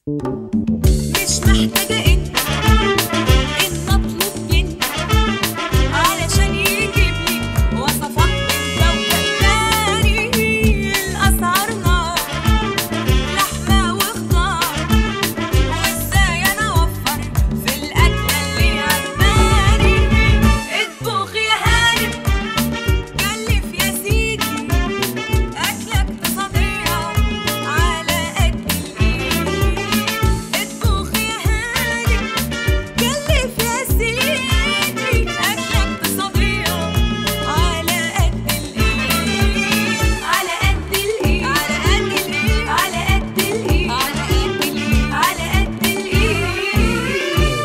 مش محتاجة انت ان اطلب منك علشان يجيب لي وصفات من ذوق تاني الاسعار نار لحمة وخضار وازاي انا اوفر في الاكلة اللي عجباني اطبخ يا هانم كلف يا سيدي أكلة اقتصادية على قد الإيد اطبخ يا هاني كلف يا سيدي أكلة اقتصادية على قد الإيد على قد الإيد على قد الإيد على قد الإيد على قد الإيد على قد الإيد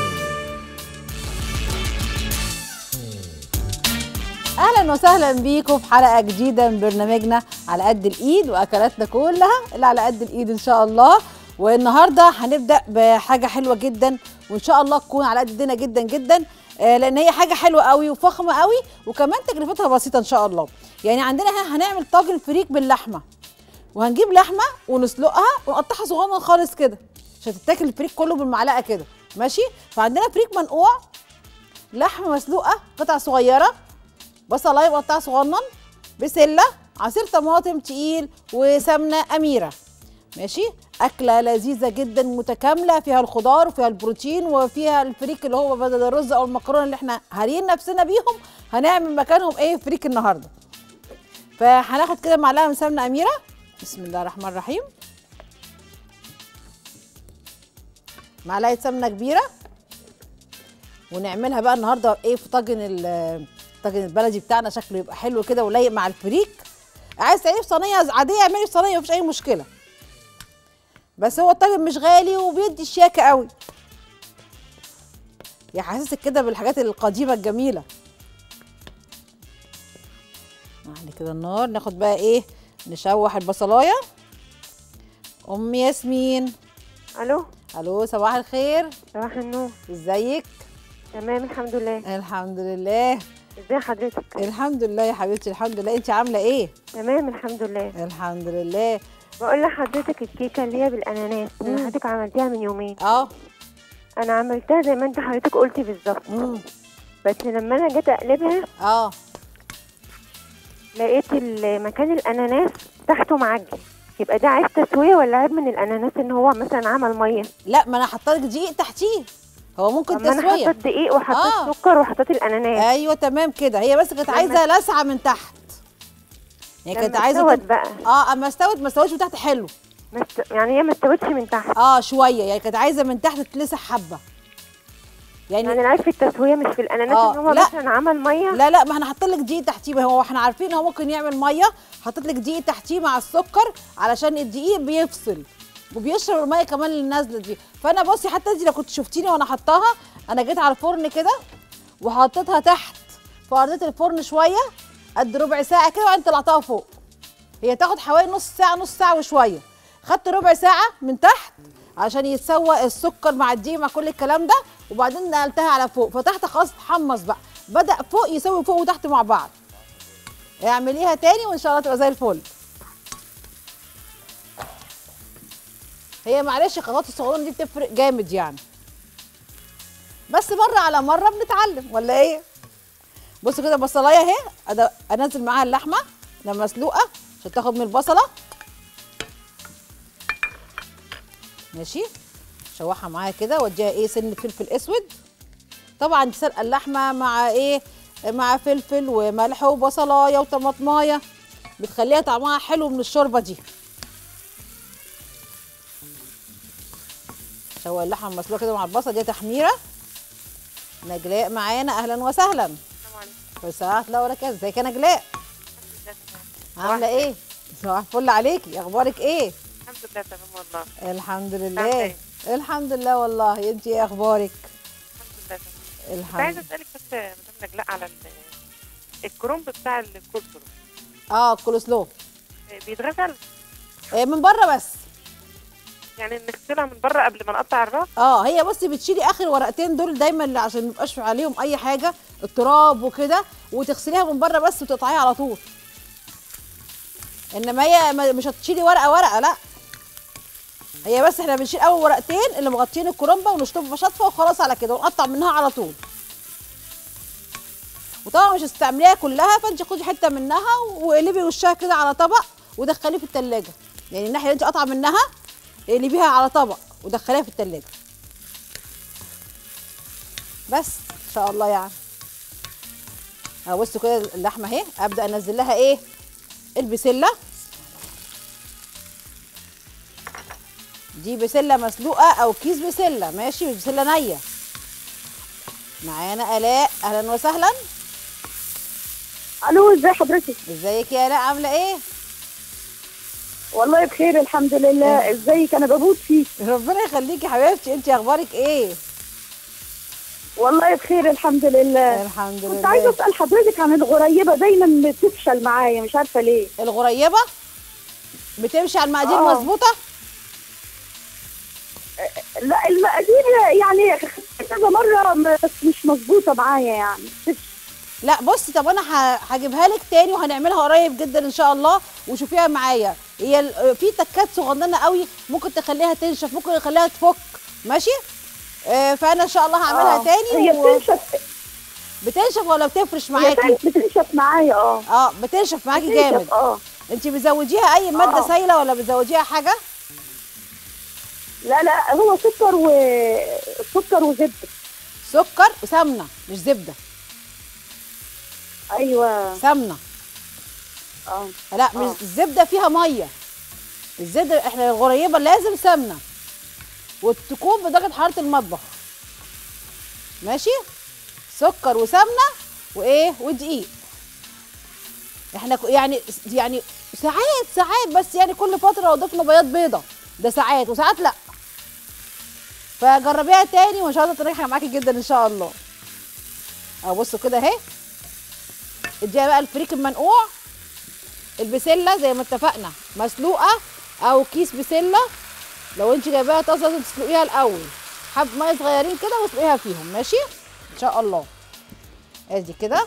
اهلا وسهلا بيكم في حلقه جديده من برنامجنا على قد الايد واكلاتنا كلها اللي على قد الايد ان شاء الله والنهارده هنبدا بحاجه حلوه جدا وان شاء الله تكون على قد ايدينا جدا جدا آه، لان هي حاجه حلوه قوي وفخمه قوي وكمان تكلفتها بسيطه ان شاء الله يعني عندنا هنا هنعمل طاجن فريك باللحمه وهنجيب لحمه ونسلقها ونقطعها صغنن خالص كده عشان تتاكل الفريك كله بالمعلقه كده ماشي فعندنا فريك منقوع لحمه مسلوقه قطع صغيره بصلايه مقطعه صغنن بسله عصير طماطم تقيل وسمنه اميره ماشي اكله لذيذه جدا متكامله فيها الخضار وفيها البروتين وفيها الفريك اللي هو بدل الرز او المكرونه اللي احنا هاريين نفسنا بيهم هنعمل مكانهم ايه فريك النهارده فهناخد كده معلقه من سمنه اميره بسم الله الرحمن الرحيم معلقه سمنه كبيره ونعملها بقى النهارده ايه في طاجن ال- الطاجن البلدي بتاعنا شكله يبقى حلو كده ولايق مع الفريك عايز تعمليه في صينيه عاديه اعملي في صينيه مفيش اي مشكله بس هو الطاجن مش غالي وبيدي شياكه قوي يحسسك كده بالحاجات القديمه الجميله نعلي كده النار ناخد بقى ايه نشوح البصلايه ام ياسمين الو الو صباح الخير صباح النور ازيك تمام الحمد لله الحمد لله ازي حضرتك الحمد لله يا حبيبتي الحمد لله انت عامله ايه تمام الحمد لله الحمد لله بقول لحضرتك الكيكه اللي هي بالاناناس اللي مم. حضرتك عملتيها من يومين اه انا عملتها زي ما انت حضرتك قلتي بالظبط امم بس لما انا جيت اقلبها اه لقيت ال- مكان الاناناس تحته معجن يبقى ده عيب تسويه ولا عيب من الاناناس ان هو مثلا عمل ميه لا ما انا حاطه لك دقيق تحتيه هو ممكن طب ما انا تسويه حطيت دقيق وحطيت آه. سكر وحطيت الاناناس ايوه تمام كده هي بس كانت لما- عايزه لسعه من تحت هي كانت لما عايزه استوت تب- بقى اه اما استوت ما استوتش من تحت حلو مست... يعني هي ما استوتش من تحت اه شويه يعني كانت عايزه من تحت تلسع حبه يعني يعني العيب في التسويه مش في الاناناس آه، ان هو لا. مثلا عمل ميه لا لا ما احنا حاطين لك دقيق تحتيه ما هو احنا عارفين ان هو ممكن يعمل ميه حطيت لك دقيق تحتيه مع السكر علشان الدقيق بيفصل وبيشرب الميه كمان اللي نازله دي فانا بصي حتى انت لو كنت شفتيني وانا حطاها انا جيت على الفرن كده وحطيتها تحت في ارضيه الفرن شويه قد ربع ساعه كده وبعدين طلعتها فوق هي تاخد حوالي نص ساعه نص ساعه وشويه خدت ربع ساعه من تحت عشان يتسوى السكر مع الدقيق مع كل الكلام ده وبعدين نقلتها على فوق فتحت خلاص اتحمص بقى بدا فوق يسوي فوق وتحت مع بعض اعمليها تاني وان شاء الله تبقى زي الفل هي معلش الخطوات الصغيره دي بتفرق جامد يعني بس مره على مره بنتعلم ولا ايه بصوا كده البصلايه اهي أد- انزل معاها اللحمه لما مسلوقه عشان تاخد من البصله ماشي شوحها معاها كده واديها ايه سن فلفل اسود طبعا دي سلقه اللحمه مع ايه مع فلفل وملح وبصلايه وطماطمايه بتخليها طعمها حلو من الشوربه دي شوح اللحمه المسلوقه كده مع البصل دي تحميره نجلاء معانا اهلا وسهلا وساعات لا ولا كده ازيك يا نجلاء عامله ايه صباح الفل عليكي اخبارك ايه الحمد لله تمام والله الحمد عاملة لله إيه؟ الحمد لله والله انت ايه اخبارك الحمد لله تمام كنت عايزه الحمد اسالك بس مدام نجلاء على ال- الكرنب بتاع الكولسلو اه كولسلو بيتغسل آه من بره بس يعني نغسلها من بره قبل ما نقطع الراس اه هي بصي بتشيلي اخر ورقتين دول دايما اللي عشان ما يبقاش عليهم اي حاجه التراب وكده وتغسليها من بره بس وتقطعيها على طول انما هي ما- مش هتشيلي ورقه ورقه لا هي بس احنا بنشيل اول ورقتين اللي مغطيين الكرنبه ونشطفها بشطفه وخلاص على كده ونقطع منها على طول وطبعا مش هتستعمليها كلها فانت خدي حته منها وقلبي وشها كده على طبق ودخليه في التلاجة يعني الناحيه اللي انت قاطعه منها اقلبيها على طبق ودخليها في التلاجة بس ان شاء الله يعني اهو بصوا كده اللحمه اهي ابدا انزل لها ايه البسله دي بسله مسلوقه او كيس بسله ماشي مش بسله نيه معانا الاء اهلا وسهلا الو ازي حضرتك ازيك يا الاء عامله ايه والله بخير الحمد لله ازيك انا بموت فيك ربنا يخليكي يا حبيبتي انت اخبارك ايه والله بخير الحمد لله الحمد كنت عايزه لله اسال حضرتك عن الغريبه دايما بتفشل معايا مش عارفه ليه الغريبه بتمشي على المقادير آه. مظبوطه لا المقادير يعني كذا مره م- بس مش مظبوطه معايا يعني لا بصي طب انا ه- هجيبها لك تاني وهنعملها قريب جدا ان شاء الله وشوفيها معايا هي ال- في تكات صغننه قوي ممكن تخليها تنشف ممكن تخليها تفك ماشي آه فانا ان شاء الله هعملها آه. تاني هي و- بتنشف بتنشف ولا بتفرش هي معاكي فعلا بتنشف معايا اه اه بتنشف معاكي جامد بتنشف اه انت بتزوديها اي ماده آه. سايله ولا بتزوديها حاجه لا لا هو سكر و سكر وزبده سكر وسمنه مش زبده ايوه سمنه اه لا مش الزبده فيها ميه الزبده احنا الغريبه لازم سمنه وتكون بدرجه حراره المطبخ ماشي سكر وسمنه وايه ودقيق احنا ك- يعني يعني ساعات ساعات بس يعني كل فتره لو ضفنا بياض بيضه ده ساعات وساعات لا فجربيها تاني وان شاء الله تنجح معاكي جدا ان شاء الله اهو بصوا كده اهي اديها بقى الفريك المنقوع البسله زي ما اتفقنا مسلوقه او كيس بسله لو انت جايباها طاسه لازم تسلقيها الاول حب ميه صغيرين كده واسلقيها فيهم ماشي ان شاء الله ادي كده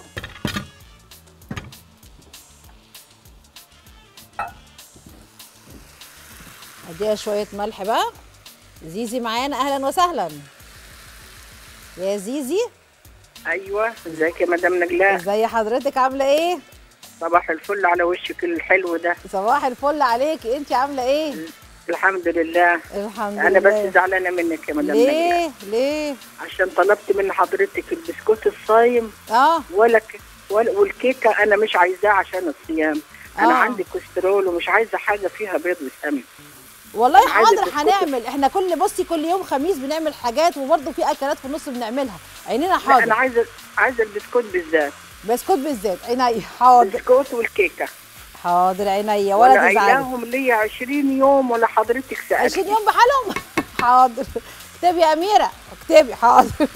اديها شويه ملح بقى زيزي معانا اهلا وسهلا يا زيزي ايوه ازيك يا مدام نجلاء ازي حضرتك عامله ايه صباح الفل على وشك الحلو ده صباح الفل عليكي انت عامله ايه الحمد لله الحمد انا لله بس زعلانه منك يا مدام نجلاء ليه ليه عشان طلبت من حضرتك البسكوت الصايم اه ولا ك... ولا والكيكه انا مش عايزاها عشان الصيام انا آه. عندي كوليسترول ومش عايزه حاجه فيها بيض وسمن والله أنا عايزة حاضر البسكوت. هنعمل احنا كل بصي كل يوم خميس بنعمل حاجات وبرده في اكلات في النص بنعملها عينينا لا انا حاضر عايزه عايزه البسكوت بالذات بسكوت بالذات عينيا حاضر البسكوت والكيكه حاضر عينيا ولا ولا تزعلي قايلاهم ليا 20 يوم ولا حضرتك 20 سالت يوم بحالهم حاضر اكتبي يا اميره اكتبي حاضر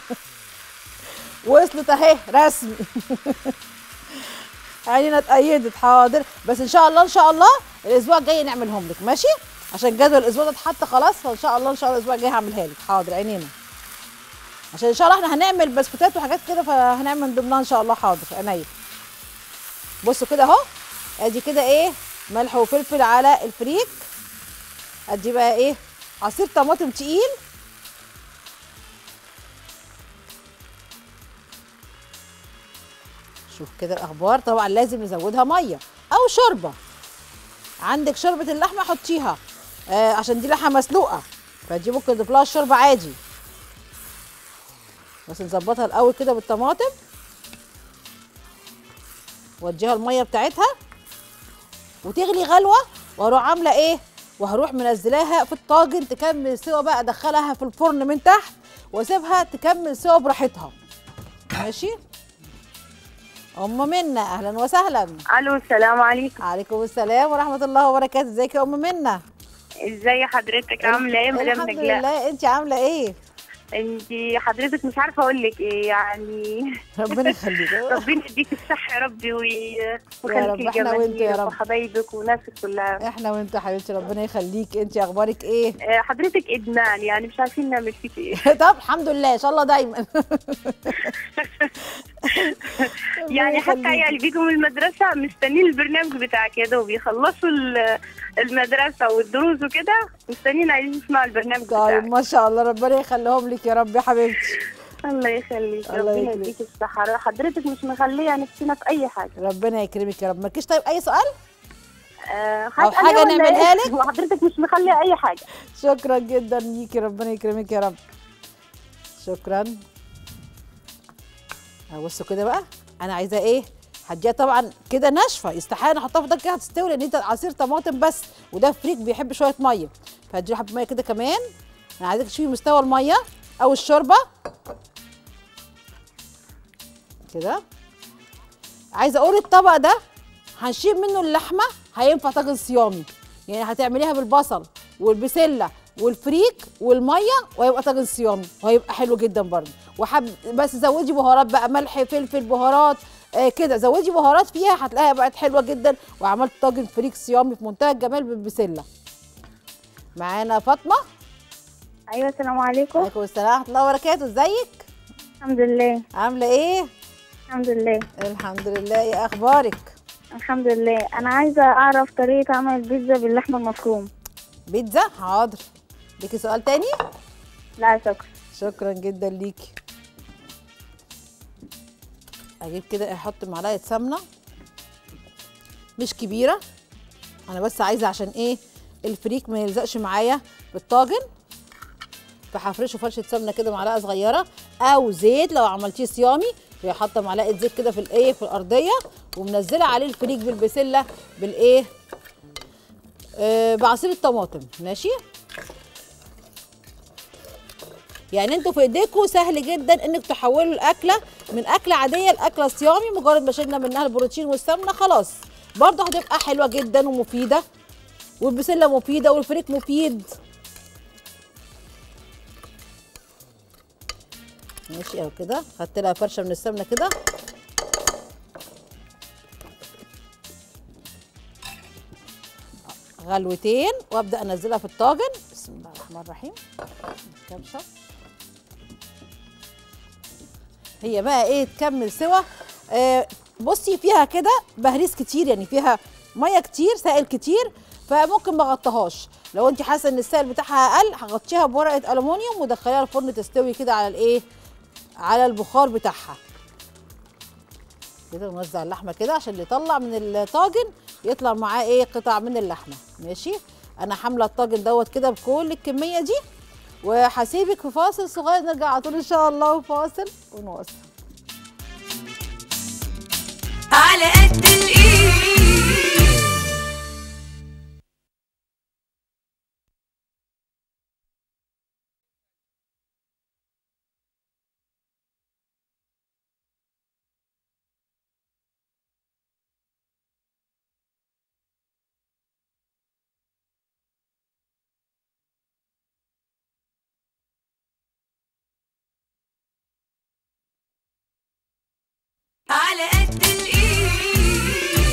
وصلت اهي رسمي عينينا اتأيدت حاضر بس ان شاء الله ان شاء الله الاسبوع الجاي نعملهم لك ماشي عشان جدول الاسبوع ده اتحط خلاص فان شاء الله ان شاء الله الاسبوع الجاي هعملها لك حاضر عينينا عشان ان شاء الله احنا هنعمل بسكوتات وحاجات كده فهنعمل من ضمنها ان شاء الله حاضر عينيا بصوا كده اهو ادي كده ايه ملح وفلفل على الفريك ادي بقى ايه عصير طماطم تقيل شوف كده الاخبار طبعا لازم نزودها ميه او شوربه عندك شوربه اللحمه حطيها آه عشان دي لحمه مسلوقه فدي ممكن نضيف لها الشوربه عادي بس نظبطها الاول كده بالطماطم واديها الميه بتاعتها وتغلي غلوه واروح عامله ايه وهروح منزلاها في الطاجن تكمل سوا بقى ادخلها في الفرن من تحت واسيبها تكمل سوا براحتها ماشي ام منى اهلا وسهلا الو السلام عليكم عليكم السلام ورحمه الله وبركاته ازيك يا ام منى ازي حضرتك عامله ايه يا مدام الحمد نجلاء لله انت عامله ايه انت حضرتك مش عارفه اقول لك ايه يعني ربنا يخليك ربنا يديك الصحه يا ربي وي- يا رب، ويخليكي احنا وانتوا يا جماهيرك رب. وحبايبك وناسك كلها احنا وانت يا حبيبتي ربنا يخليك انت اخبارك ايه آه، حضرتك ادمان يعني مش عارفين نعمل فيك ايه طب الحمد لله ان شاء الله دايما يعني حتى يخليكي. عيالي بيجوا من المدرسة مستنين البرنامج بتاعك يا دوب يخلصوا ال- المدرسة والدروس وكده مستنيين عايزين يسمعوا البرنامج طيب بتاعك ما شاء الله ربنا يخليهم لك يا رب يا حبيبتي الله يخليك الله ربنا يخليك. يديك الصحة حضرتك مش مخلية نفسنا في أي حاجة ربنا يكرمك يا رب مالكيش طيب اي سؤال أه أو هسأل حاجة إيه ولا نعملها إيه؟ لك؟ وحضرتك مش مخلية أي حاجة شكرا جدا ليكي ربنا يكرمك يا رب شكرا أهو بصوا كده بقى انا عايزاه ايه هديها طبعا كده ناشفه يستحيل احطها في الطاجن كده هتستوي لان انت عصير طماطم بس وده فريك بيحب شويه ميه فهديله حبه ميه كده كمان انا عايزاك تشوفي مستوى الميه او الشوربه كده عايزه اقول الطبق ده هنشيل منه اللحمه هينفع طاجن صيامي يعني هتعمليها بالبصل والبسله والفريك والميه وهيبقى طاجن صيامي وهيبقى حلو جدا برضه وحب بس زودي بهارات بقى ملح فلفل بهارات آه كده زودي بهارات فيها هتلاقيها بقت حلوه جدا وعملت طاجن فريك صيامي في منتهى الجمال بالبسله معانا فاطمه أيوة السلام عليكم عليكم السلام ورحمه الله وبركاته ازيك الحمد لله عامله ايه الحمد لله الحمد لله ايه اخبارك الحمد لله أنا عايزة أعرف طريقة عمل البيتزا باللحمة المفروم بيتزا حاضر ليكي سؤال تاني لا شكرا شكرا جدا ليكي اجيب كده احط معلقه سمنه مش كبيره انا بس عايزه عشان ايه الفريك ما يلزقش معايا بالطاجن فهفرشه فرشه سمنه كده معلقه صغيره او زيت لو عملتيه صيامي هي حاطه معلقه زيت كده في الايه في الارضيه ومنزله عليه الفريك بالبسله بالايه آه بعصير الطماطم ماشي يعني انتوا في ايديكم سهل جدا انك تحولوا الاكله من اكله عاديه لاكله صيامي مجرد ما شلنا منها البروتين والسمنه خلاص برضه هتبقى حلوه جدا ومفيده والبسله مفيده والفريك مفيد ماشي اهو كده خدت لها فرشه من السمنه كده غلوتين وابدا انزلها في الطاجن بسم الله الرحمن الرحيم كبشه هي بقى ايه تكمل سوا آه بصي فيها كده بهريس كتير يعني فيها ميه كتير سائل كتير فممكن ما اغطيهاش لو انت حاسه ان السائل بتاعها اقل هغطيها بورقه الومنيوم ودخليها الفرن تستوي كده على الايه على البخار بتاعها كده نوزع اللحمه كده عشان اللي يطلع من الطاجن يطلع معاه ايه قطع من اللحمه ماشي انا حامله الطاجن دوت كده بكل الكميه دي وهسيبك في فاصل صغير نرجع على طول ان شاء الله وفاصل ونواصل على قد الايد على قد الايد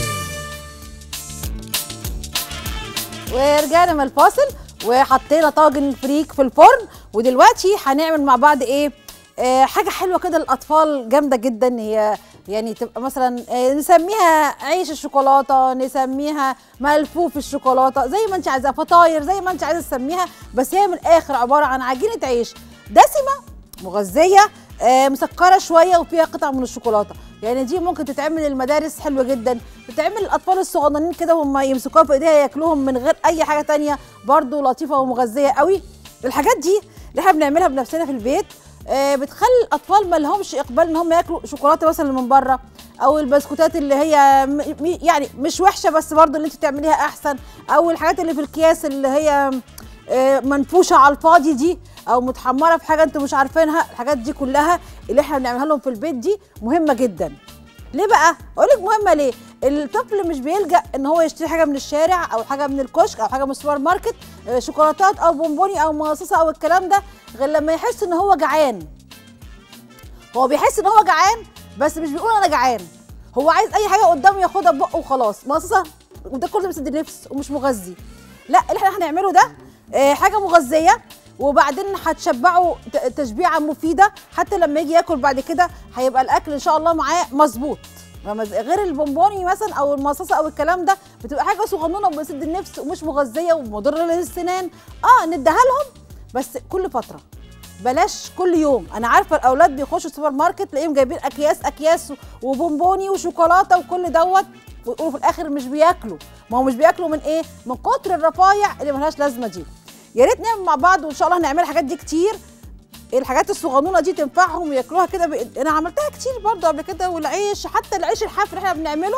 ورجعنا من الفاصل وحطينا طاجن الفريك في الفرن ودلوقتي هنعمل مع بعض ايه آه حاجه حلوه كده للاطفال جامده جدا هي يعني تبقى مثلا آه نسميها عيش الشوكولاته نسميها ملفوف الشوكولاته زي ما انت عايزه فطاير زي ما انت عايزه تسميها بس هي من الاخر عباره عن عجينه عيش دسمه مغذيه آه مسكره شويه وفيها قطع من الشوكولاته يعني دي ممكن تتعمل المدارس حلوه جدا بتتعمل الاطفال الصغننين كده هم يمسكوها في ايديها ياكلوهم من غير اي حاجه تانية برضو لطيفه ومغذيه قوي الحاجات دي اللي احنا بنعملها بنفسنا في البيت آه بتخلي الاطفال ما لهمش اقبال ان هم ياكلوا شوكولاته مثلا من بره او البسكوتات اللي هي م- م- يعني مش وحشه بس برضو اللي انت تعمليها احسن او الحاجات اللي في الكياس اللي هي آه، منفوشه على الفاضي دي او متحمره في حاجه انتوا مش عارفينها الحاجات دي كلها اللي احنا بنعملها لهم في البيت دي مهمه جدا ليه بقى اقول لك مهمه ليه الطفل مش بيلجا ان هو يشتري حاجه من الشارع او حاجه من الكشك او حاجه من السوبر ماركت آه، شوكولاتات او بونبوني او مصاصه او الكلام ده غير لما يحس ان هو جعان هو بيحس ان هو جعان بس مش بيقول انا جعان هو عايز اي حاجه قدامه ياخدها ببقه وخلاص مصاصه وده كله بيسد النفس ومش مغذي لا اللي احنا هنعمله ده آه، حاجه مغذيه وبعدين هتشبعه ت- تشبيعه مفيده حتى لما يجي ياكل بعد كده هيبقى الاكل ان شاء الله معاه مظبوط فما ز- غير البونبوني مثلا او المصاصه او الكلام ده بتبقى حاجه صغنونه وبتسد النفس ومش مغذيه ومضره للسنان اه نديها لهم بس كل فتره بلاش كل يوم انا عارفه الاولاد بيخشوا السوبر ماركت تلاقيهم جايبين اكياس اكياس وبونبوني وشوكولاته وكل دوت ويقولوا في الاخر مش بياكلوا ما هو مش بياكلوا من ايه من كتر الرفايع اللي ملهاش لازمه دي يا ريت نعمل مع بعض وان شاء الله هنعمل الحاجات دي كتير الحاجات الصغنونه دي تنفعهم وياكلوها كده ب... انا عملتها كتير برضه قبل كده والعيش حتى العيش الحاف اللي احنا بنعمله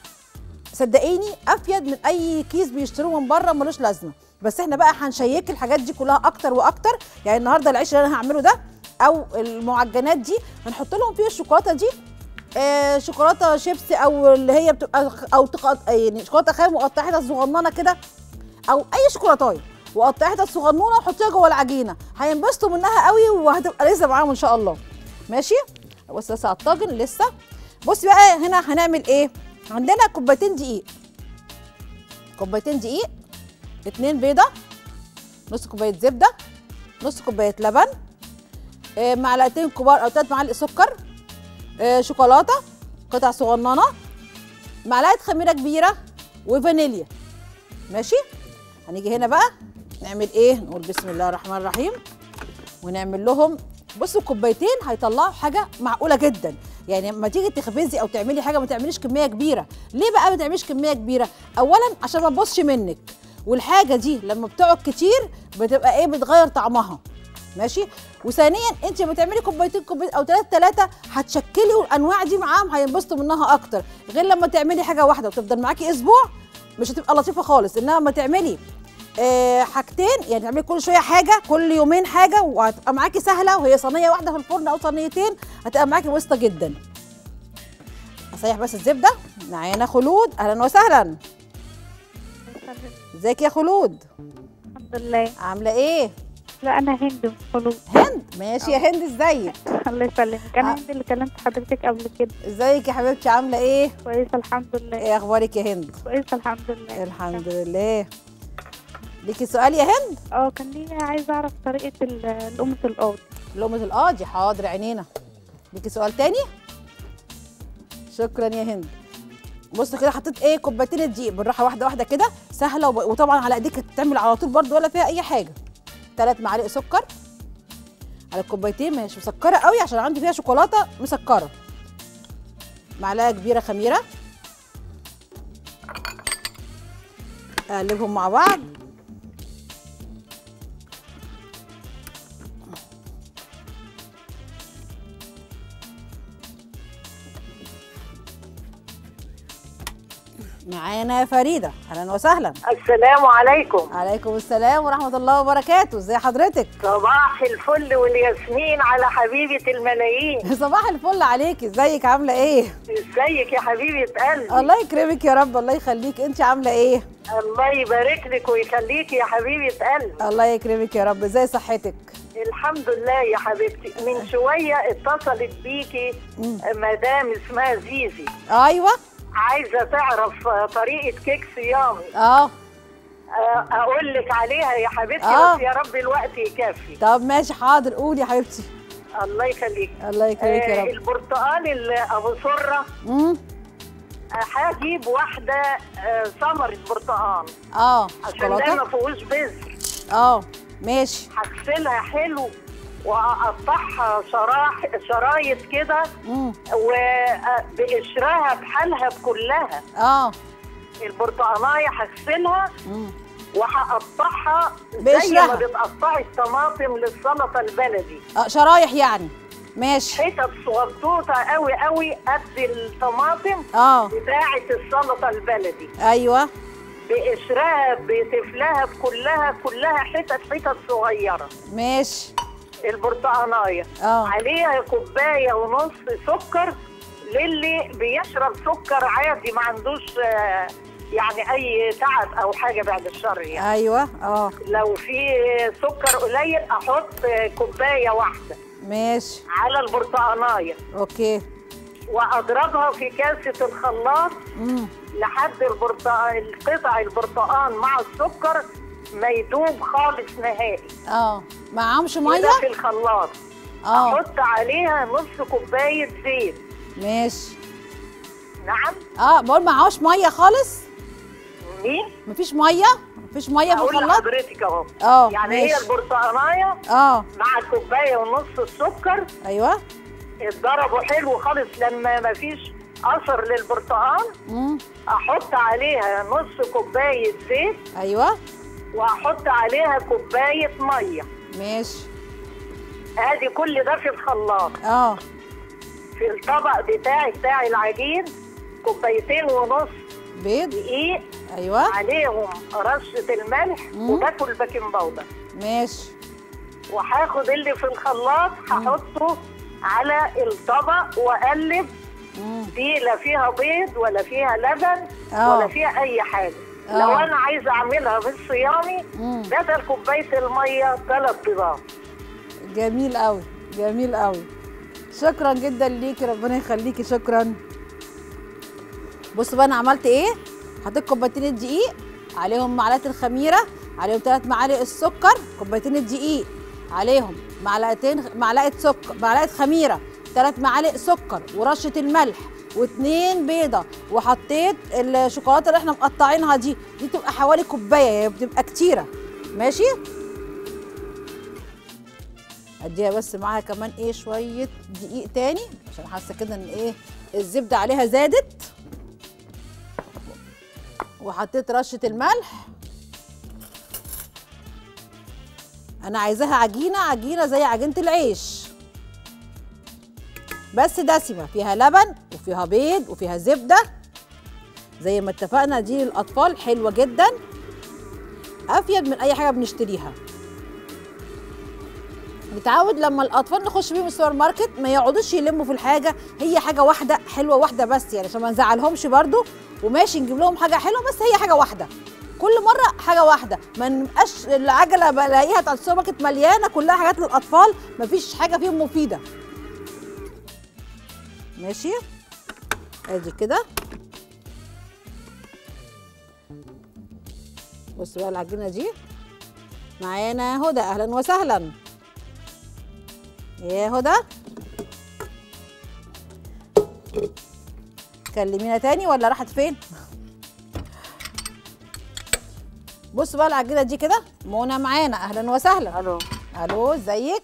صدقيني افيد من اي كيس بيشتروه من بره ملوش لازمه بس احنا بقى هنشيك الحاجات دي كلها اكتر واكتر يعني النهارده العيش اللي انا هعمله ده او المعجنات دي هنحط لهم فيه الشوكولاته دي آه شوكولاته شيبسي او اللي هي بتبقى او تقط... يعني شوكولاته خام وقطعتها صغننه كده او اي شوكولاتايه وقطعتها صغنونه وحطيها جوه العجينه هينبسطوا منها قوي وهتبقى لذيذه معاهم ان شاء الله ماشي بص لسه على الطاجن لسه بصي بقى هنا هنعمل ايه عندنا كوبايتين دقيق كوبايتين دقيق اتنين بيضه نص كوبايه زبده نص كوبايه لبن آه، معلقتين كبار او ثلاث معالق سكر آه، شوكولاته قطع صغننه معلقه خميره كبيره وفانيليا ماشي هنيجي هنا بقى نعمل ايه نقول بسم الله الرحمن الرحيم ونعمل لهم بصوا كوبايتين هيطلعوا حاجه معقوله جدا يعني لما تيجي تخبزي او تعملي حاجه ما تعمليش كميه كبيره ليه بقى ما تعمليش كميه كبيره اولا عشان ما تبصش منك والحاجه دي لما بتقعد كتير بتبقى ايه بتغير طعمها ماشي وثانيا انت لما تعملي كوبايتين كوبايتين او ثلاثه ثلاثه هتشكلي والانواع دي معاهم هينبسطوا منها اكتر غير لما تعملي حاجه واحده وتفضل معاكي اسبوع مش هتبقى لطيفه خالص انما لما تعملي آه حاجتين يعني تعملي كل شويه حاجه كل يومين حاجه وهتبقى معاكي سهله وهي صينيه واحده في الفرن او صينيتين هتبقى معاكي بسيطه جدا اسيح بس الزبده معانا خلود اهلا وسهلا ازيك يا خلود الحمد لله عامله ايه لا انا هند من خلود هند ماشي يا هند ازيك الله يسلمك انا آه. هند اللي كلمت حضرتك قبل كده ازيك يا حبيبتي عامله ايه كويسه الحمد لله ايه اخبارك يا هند كويسه الحمد لله الحمد لله ليكي سؤال يا هند اه كان ليا عايزه اعرف طريقه ال- لقمه القاضي لقمه القاضي حاضر عينينا ليكي سؤال تاني شكرا يا هند بص كده حطيت ايه كوبايتين الدقيق بالراحه واحده واحده كده سهله وب... وطبعا على ايديك تتعمل على طول برده ولا فيها اي حاجه ثلاث معالق سكر على الكوبايتين ما هيش مسكره قوي عشان عندي فيها شوكولاته مسكره معلقه كبيره خميره اقلبهم مع بعض معانا فريده اهلا وسهلا السلام عليكم عليكم السلام ورحمه الله وبركاته ازي حضرتك صباح الفل والياسمين على حبيبة الملايين صباح الفل عليكي ازيك عامله ايه ازيك يا حبيبة قلبي الله يكرمك يا رب الله يخليك انت عامله ايه الله يبارك لك ويخليك يا حبيبة قلبي الله يكرمك يا رب ازاي صحتك الحمد لله يا حبيبتي من شوية اتصلت بيكي مدام اسمها زيزي ايوه عايزة تعرف آه، طريقة كيك صيامي اه آه، اقول لك عليها يا حبيبتي آه. بس يا رب الوقت يكفي طب ماشي حاضر قولي يا حبيبتي الله يخليك الله يكرمك يا آه، رب البرتقال اللي ابو سره امم آه، هجيب واحده آه، ثمره برتقال اه عشان ده شوكولاته ما فيهوش بذر اه ماشي هغسلها حلو واقطعها شراح شرايط كده امم وبقشرها بحالها كلها اه البرتقانايه هغسلها امم وهقطعها زي بقشرها. ما بتقطعي الطماطم للسلطه البلدي اه شرايح يعني ماشي حتت صغنطوطه قوي قوي قد الطماطم اه بتاعه السلطه البلدي ايوه بقشرها بتفلها بكلها كلها حتت حتت صغيره ماشي البرتقانايه اه عليها كوبايه ونص سكر للي بيشرب سكر عادي ما عندوش آه، يعني اي تعب او حاجه بعد الشر يعني ايوه اه لو في سكر قليل احط آه، كوبايه واحده ماشي على البرتقانايه اوكي واضربها في كاسه الخلاط امم لحد البرتقال قطع البرتقال مع السكر ما يدوب خالص نهائي اه معهمش كده ميه في الخلاط اه احط عليها نص كوبايه زيت ماشي نعم اه بقول معهوش ميه خالص مين مفيش ميه مفيش ميه في اقول الخلاط لحضرتك اهو اه يعني هي ماشي. البرتقانايه اه مع كوبايه ونص السكر ايوه اتضربوا حلو خالص لما ما فيش اثر للبرتقال امم احط عليها نص كوبايه زيت ايوه واحط عليها كوبايه ميه ماشي ادي كل ده في الخلاط اه في الطبق بتاعي بتاع العجين كوبايتين ونص بيض دقيق ايوه عليهم رشه الملح مم. وباكل باكنج باودر ماشي وهاخد اللي في الخلاط هحطه على الطبق واقلب مم. دي لا فيها بيض ولا فيها لبن آه. ولا فيها اي حاجه آه. لو انا عايزه اعملها بالصيامي مم. بدل كوبايه الميه ثلاث بيضات جميل قوي جميل قوي شكرا جدا ليكي ربنا يخليكي شكرا بصوا بقى انا عملت ايه حطيت كوبايتين الدقيق عليهم معلقه الخميره عليهم ثلاث معالق السكر كوبايتين الدقيق عليهم معلقتين معلقه سكر معلقه خميره ثلاث معالق سكر ورشه الملح واتنين بيضه وحطيت الشوكولاته اللي احنا مقطعينها دي دي تبقى حوالي كوبايه هي بتبقى كتيره ماشي اديها بس معاها كمان ايه شويه دقيق تاني عشان حاسه كده ان ايه الزبده عليها زادت وحطيت رشه الملح انا عايزاها عجينه عجينه زي عجينه العيش بس دسمه فيها لبن وفيها بيض وفيها زبده زي ما اتفقنا دي للاطفال حلوه جدا افيد من اي حاجه بنشتريها نتعود لما الاطفال نخش بيهم السوبر ماركت ما يقعدوش يلموا في الحاجه هي حاجه واحده حلوه واحده بس يعني عشان ما نزعلهمش برضو وماشي نجيب لهم حاجه حلوه بس هي حاجه واحده كل مره حاجه واحده ما نبقاش العجله بلاقيها بتاعت السوبر ماركت مليانه كلها حاجات للاطفال مفيش حاجه فيهم مفيده ماشي ادي كده بصوا بقى العجينه دي معانا هدى اهلا وسهلا يا هدى كلمينا تاني ولا راحت فين بصوا بقى العجينه دي كده منى معانا اهلا وسهلا الو الو ازيك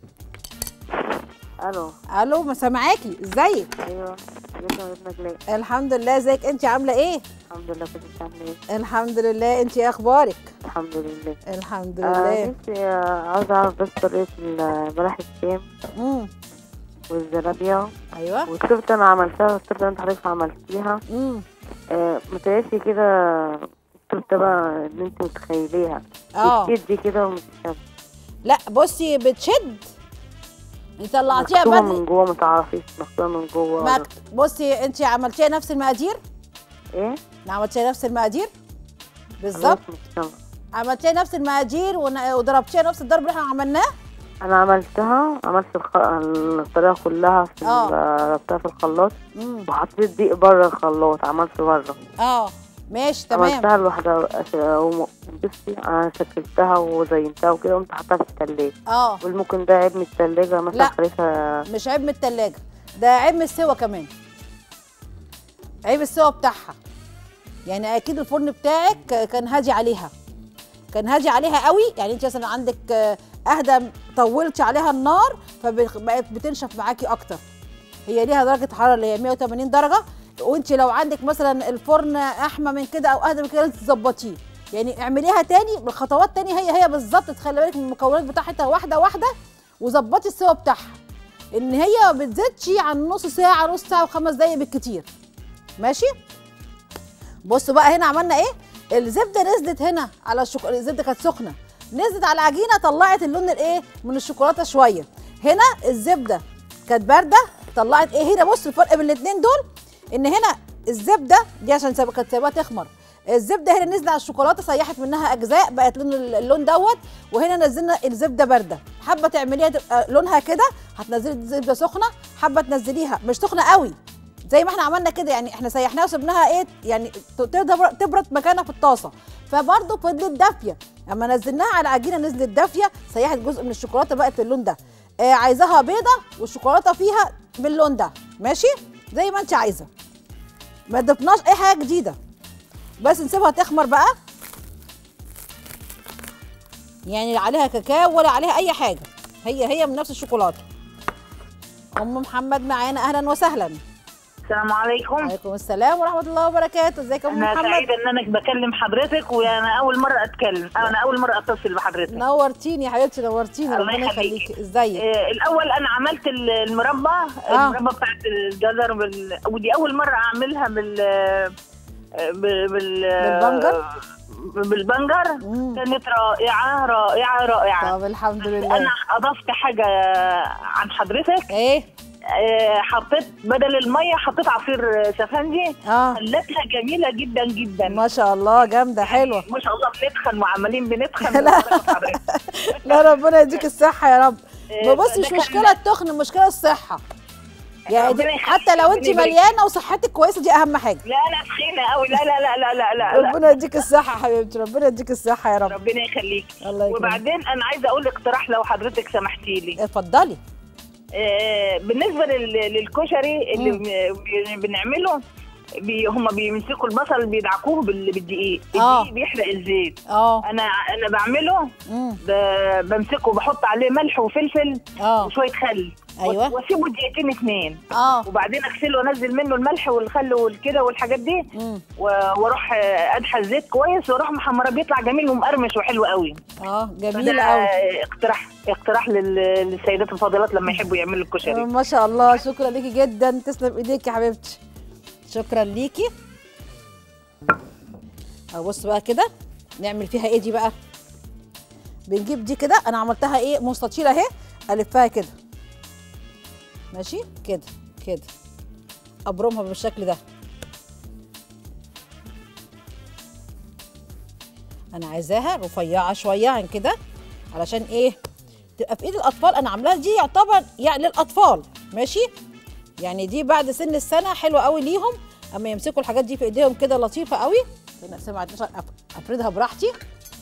الو الو ما سامعاكي ازيك ايوه ازيك يا ابنك ليه الحمد لله ازيك انت عامله ايه الحمد لله كنت بتعمل ايه الحمد لله انت ايه اخبارك الحمد لله الحمد آه لله نفسي آه، عاوزه اعرف بس طريقه ال- بلح الشام امم والزلابيه ايوه والتورته انا عملتها التورته انت حضرتك عملتيها امم آه متهيألي كده التورته بقى اللي انت متخيليها اه بتدي كده ومش لا بصي بتشد انت طلعتيها مكتوبه بدري من جوه ما تعرفيش مكتوبه من جوه مك... بصي انت عملتيها نفس المقادير ايه عملتيها نفس المقادير بالظبط مش سامعة. عملتيها نفس المقادير ون- وضربتيها نفس الضرب اللي احنا عملناه انا عملتها عملت الخ... الطريقه كلها في آه. ال- ضربتها في الخلاط امم وحطيت دقيق بره الخلاط عملت بره اه ماشي تمام عملتها لوحدها أش- وم- بصي انا شكلتها وزينتها وكده قمت حطها في التلاجة اه والممكن ده عيب من التلاجة مثلا لا. خليتها مش عيب من التلاجة ده عيب من السوا كمان عيب السوا بتاعها يعني اكيد الفرن بتاعك كان هادي عليها كان هادي عليها قوي يعني انت مثلا عندك آه، اهدى طولتي عليها النار فبقت بتنشف معاكي اكتر هي ليها درجه حراره اللي هي 180 درجه وانت لو عندك مثلا الفرن احمى من كده او اهدى من كده لازم تظبطيه يعني اعمليها تاني بالخطوات تاني هي هي بالظبط تخلي بالك من المكونات بتاعتها واحده واحده وظبطي السوا بتاعها ان هي ما بتزيدش عن نص ساعه نص ساعه وخمس دقايق بالكتير ماشي بصوا بقى هنا عملنا ايه الزبده نزلت هنا على الشوكولاته الزبده كانت سخنه نزلت على العجينه طلعت اللون الايه من الشوكولاته شويه هنا الزبده كانت بارده طلعت ايه هنا بص الفرق بين الاثنين دول ان هنا الزبده دي عشان ساب- كانت سايباها تخمر الزبده هنا نزلت على الشوكولاته سيحت منها اجزاء بقت لون اللون دوت وهنا نزلنا الزبده بارده حابه تعمليها تبقى لونها كده هتنزلي الزبده سخنه حابه تنزليها مش سخنه قوي زي ما احنا عملنا كده يعني احنا سيحناها وسبناها ايه يعني تقدر تبرد مكانها في الطاسه فبرضه فضلت دافيه اما نزلناها على العجينه نزلت دافيه سيحت جزء من الشوكولاته بقت باللون ده آه عايزاها بيضه والشوكولاته فيها باللون ده ماشي زي ما انت عايزه ما ضفناش اي حاجه جديده بس نسيبها تخمر بقى يعني لا عليها كاكاو ولا عليها اي حاجه هي هي من نفس الشوكولاته ام محمد معانا اهلا وسهلا السلام عليكم وعليكم السلام ورحمه الله وبركاته ازيك يا ام انا محمد سعيده ان انا بكلم حضرتك وانا اول مره اتكلم انا اول مره اتصل بحضرتك نورتيني يا حبيبتي نورتيني الله ربنا يخليكي. يخليكي ازيك آه، الاول انا عملت ال- المربى آه. المربى بتاعت الجزر بال... ودي اول مره اعملها بال آه، بال بال بالبنجر؟ بالبنجر كانت رائعه رائعه رائعه طب الحمد بس لله انا اضفت حاجه عن حضرتك ايه حطيت بدل الميه حطيت عصير شفندي اه خلتها جميله جدا جدا ما شاء الله جامده حلوه ما شاء الله بنتخن وعمالين بنتخن لا. لا ربنا يديك الصحه يا رب إيه، بص ده مش كان- مشكله التخن المشكله الصحه يعني دي ربنا يخليك، حتى لو انت ربنا يبارك. مليانه وصحتك كويسه دي اهم حاجه لا انا تخينه قوي لا لا لا لا لا لا, لا. ربنا يديك الصحه يا حبيبتي ربنا يديك الصحه يا رب ربنا يخليك الله يكرمك وبعدين انا عايزه اقول اقتراح لو حضرتك سمحتي لي اتفضلي آه بالنسبه لل- للكشري اللي بن- بنعمله بي هم بيمسكوا البصل بيدعكوه بال- بالدقيق آه. الدقيق بيحرق الزيت اه انا انا بعمله مم. ب- بمسكه بحط عليه ملح وفلفل اه وشويه خل أيوة. واسيبه دقيقتين اتنين اه وبعدين اغسله وانزل منه الملح والخل والكده والحاجات دي مم. و- واروح آه، ادحى الزيت كويس واروح محمره بيطلع جميل ومقرمش وحلو قوي اه جميل فده قوي اقتراح اقتراح لل- للسيدات الفاضلات لما يحبوا يعملوا الكشري ما شاء الله شكرا ليكي جدا تسلم ايديك يا حبيبتي شكرا ليكي أهو بص بقى كده نعمل فيها ايه دي بقى بنجيب دي كده انا عملتها ايه مستطيل اهي الفها كده ماشي كده كده ابرمها بالشكل ده انا عايزاها رفيعه شويه عن كده علشان ايه تبقى في ايد الاطفال انا عاملاها دي يعتبر يعني للاطفال ماشي يعني دي بعد سن السنه حلوه قوي ليهم اما يمسكوا الحاجات دي في ايديهم كده لطيفه قوي انا اقسمها على 12 أف- افردها براحتي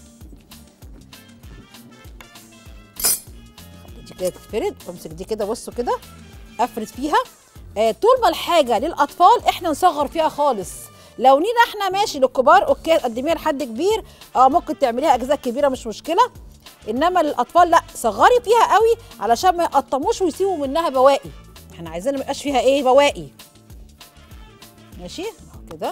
دي كده تتفرد امسك دي كده بصوا كده افرد فيها آه طول ما الحاجه للاطفال احنا نصغر فيها خالص لو لينا احنا ماشي للكبار اوكي قدميها لحد كبير اه ممكن تعمليها اجزاء كبيره مش مشكله انما للاطفال لا صغري فيها قوي علشان ما يقطموش ويسيبوا منها بواقي احنا عايزين ما يبقاش فيها ايه بواقي ماشي اهو كده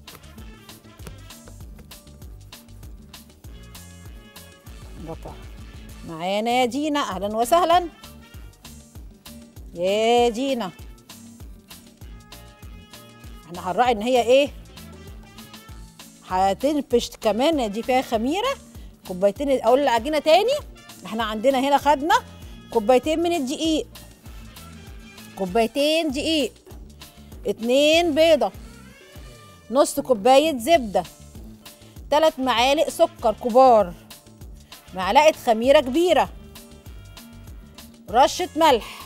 نقطع معانا يا دينا اهلا وسهلا يا دينا احنا هنراعي ان هي ايه هتنفش كمان دي فيها خميره كوبايتين اقول العجينه تاني احنا عندنا هنا خدنا كوبايتين من الدقيق كوبايتين دقيق اتنين بيضه نص كوبايه زبده تلات معالق سكر كبار معلقه خميره كبيره رشه ملح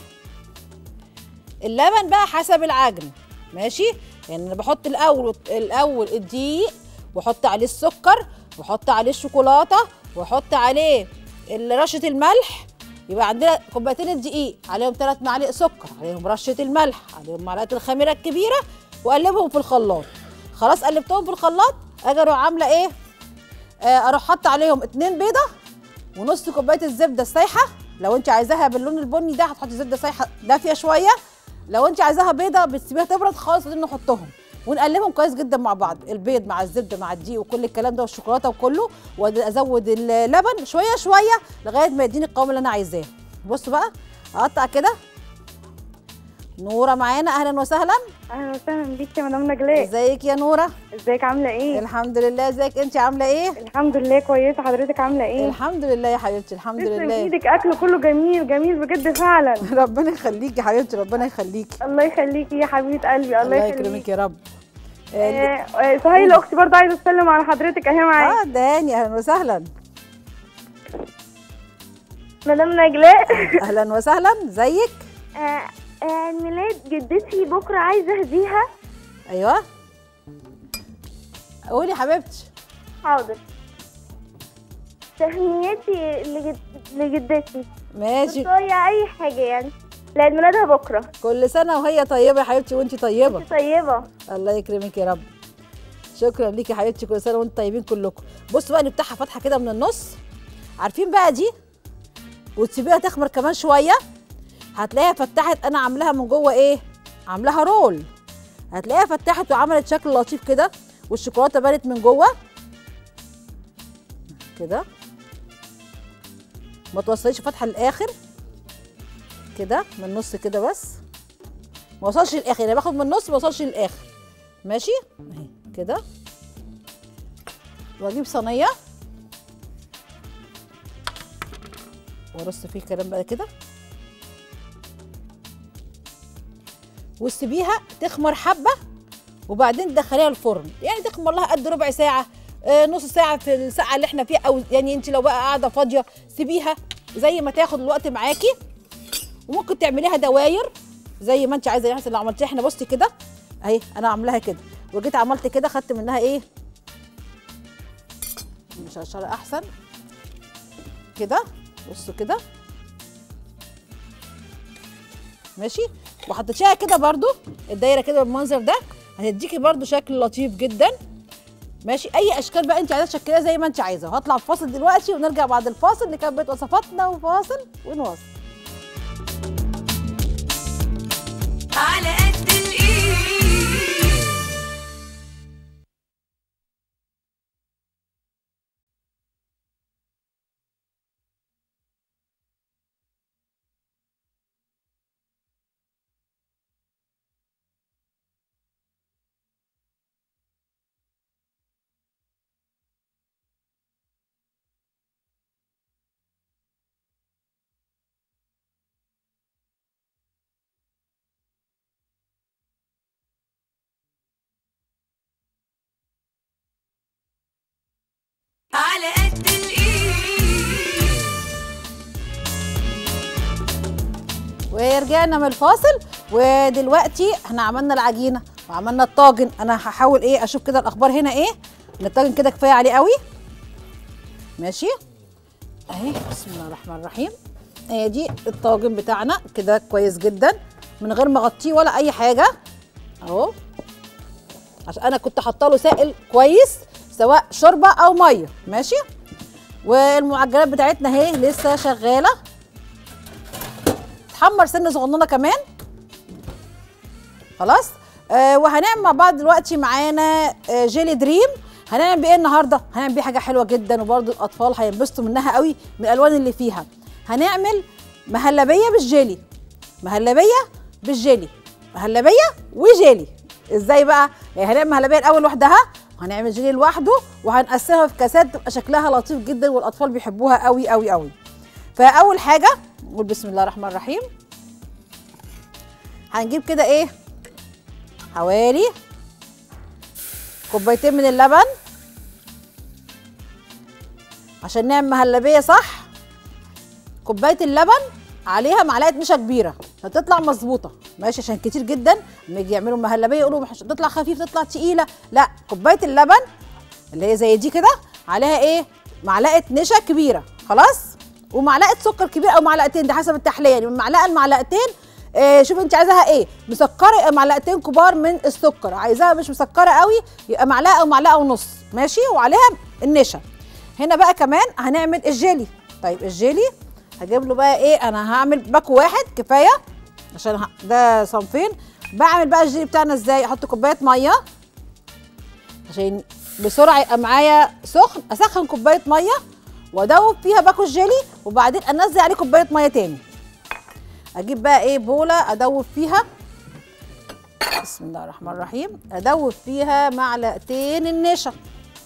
اللبن بقى حسب العجن ماشي يعني انا بحط الاول الاول الدقيق واحط عليه السكر واحط عليه الشوكولاته واحط عليه ال- رشه الملح يبقى عندنا كوبايتين الدقيق عليهم ثلاث معالق سكر عليهم رشه الملح عليهم معلقه الخميره الكبيره واقلبهم في الخلاط خلاص قلبتهم في الخلاط اجي اروح عامله ايه آه، اروح حاطه عليهم اتنين بيضه ونص كوبايه الزبده السايحه لو انت عايزاها باللون البني ده هتحطي زبده سايحه دافيه شويه لو انت عايزاها بيضه بتسيبيها تبرد خالص وبعدين نحطهم ونقلبهم كويس جدا مع بعض البيض مع الزبده مع الدقيق وكل الكلام ده والشوكولاته وكله وازود اللبن شويه شويه لغايه ما يديني القوام اللي انا عايزاه بصوا بقى اقطع كده نوره معانا اهلا وسهلا اهلا وسهلا بيك يا مدام نجلاء ازيك يا نوره ازيك عامله ايه الحمد لله ازيك انت عامله ايه الحمد لله كويسه حضرتك عامله ايه الحمد لله يا حبيبتي الحمد تسلم لله ايدك اكل كله جميل جميل بجد فعلا ربنا يخليكي يا حبيبتي ربنا يخليكي الله يخليكي يا حبيبه قلبي الله, الله يخليكي يكرمك يا رب آه، آه، سهيلة اختي برضه عايزه تسلم على حضرتك اهي معايا اه داني اهلا وسهلا مدام نجلاء اهلا وسهلا ازيك عيد ميلاد جدتي بكره عايزه اهديها ايوه قولي يا حبيبتي حاضر تهنيتي لجد... لجدتي ماشي بس هي اي حاجه يعني لا عيد ميلادها بكره كل سنه وهي طيبه يا حبيبتي وانت طيبه طيبه الله يكرمك يا رب شكرا ليكي يا حبيبتي كل سنه وانتم طيبين كلكم بصوا بقى نفتحها فتحه كده من النص عارفين بقى دي وتسيبيها تخمر كمان شويه هتلاقيها فتحت انا عاملاها من جوه ايه عاملاها رول هتلاقيها فتحت وعملت شكل لطيف كده والشوكولاته بانت من جوه كده ما توصليش فتحه للاخر كده من النص كده بس ما وصلش للاخر انا باخد من النص ما وصلش للاخر ماشي اهي كده واجيب صينيه وارص فيه الكلام بقى كده وتسيبيها تخمر حبه وبعدين تدخليها الفرن يعني تخمر لها قد ربع ساعه آه، نص ساعه في الساعه اللي احنا فيها او يعني انت لو بقى قاعده فاضيه سيبيها زي ما تاخد الوقت معاكي وممكن تعمليها دواير زي ما انت عايزه يعني لو عملتيها احنا بصي كده اهي انا عاملاها كده وجيت عملت كده خدت منها ايه مش هشرح احسن كده بصوا كده ماشي وحطيتيها كده برضو الدايره كده بالمنظر ده هتديكي برضو شكل لطيف جدا ماشي اي اشكال بقى انت عايزه تشكليها زي ما انت عايزه هطلع فاصل دلوقتي ونرجع بعد الفاصل نكمل وصفاتنا وفاصل ونواصل على قد الايد على قد الايد ورجعنا من الفاصل ودلوقتي احنا عملنا العجينه وعملنا الطاجن انا هحاول ايه اشوف كده الاخبار هنا ايه ان الطاجن كده كفايه عليه قوي ماشي اهي بسم الله الرحمن الرحيم هي دي الطاجن بتاعنا كده كويس جدا من غير ما اغطيه ولا اي حاجه اهو عشان انا كنت حاطه له سائل كويس سواء شوربه او ميه ماشي والمعجنات بتاعتنا اهي لسه شغاله تحمر سنه صغننه كمان خلاص آه وهنعمل مع بعض دلوقتي معانا آه جيلي دريم هنعمل بايه النهارده هنعمل بيه حاجه حلوه جدا وبرده الاطفال هينبسطوا منها قوي من الالوان اللي فيها هنعمل مهلبيه بالجيلي مهلبيه بالجيلي مهلبيه وجيلي ازاي بقى يعني هنعمل مهلبيه الاول لوحدها وهنعمل جيلي لوحده وهنقسمها في كاسات تبقى شكلها لطيف جدا والاطفال بيحبوها قوي قوي قوي فاول حاجه نقول بسم الله الرحمن الرحيم هنجيب كده ايه حوالي كوبايتين من اللبن عشان نعمل مهلبيه صح كوبايه اللبن عليها معلقه نشا كبيره هتطلع مظبوطه ماشي عشان كتير جدا لما يجي يعملوا مهلبيه يقولوا مش تطلع خفيف تطلع تقيله لا كوبايه اللبن اللي هي زي دي كده عليها ايه معلقه نشا كبيره خلاص ومعلقه سكر كبيره او معلقتين ده حسب التحليه يعني من معلقه لمعلقتين آه شوف انت عايزاها ايه مسكره يبقى معلقتين كبار من السكر عايزاها مش مسكره قوي يبقى معلقه او معلقه ونص ماشي وعليها النشا هنا بقى كمان هنعمل الجيلي طيب الجيلي هجيب له بقى ايه انا هعمل باكو واحد كفايه عشان ه- ده صنفين بعمل بقى الجيلي بتاعنا ازاي احط كوبايه ميه عشان بسرعه يبقى معايا سخن اسخن كوبايه ميه وادوب فيها باكو الجيلي وبعدين انزل عليه كوبايه ميه تاني اجيب بقى ايه بوله ادوب فيها بسم الله الرحمن الرحيم ادوب فيها معلقتين النشا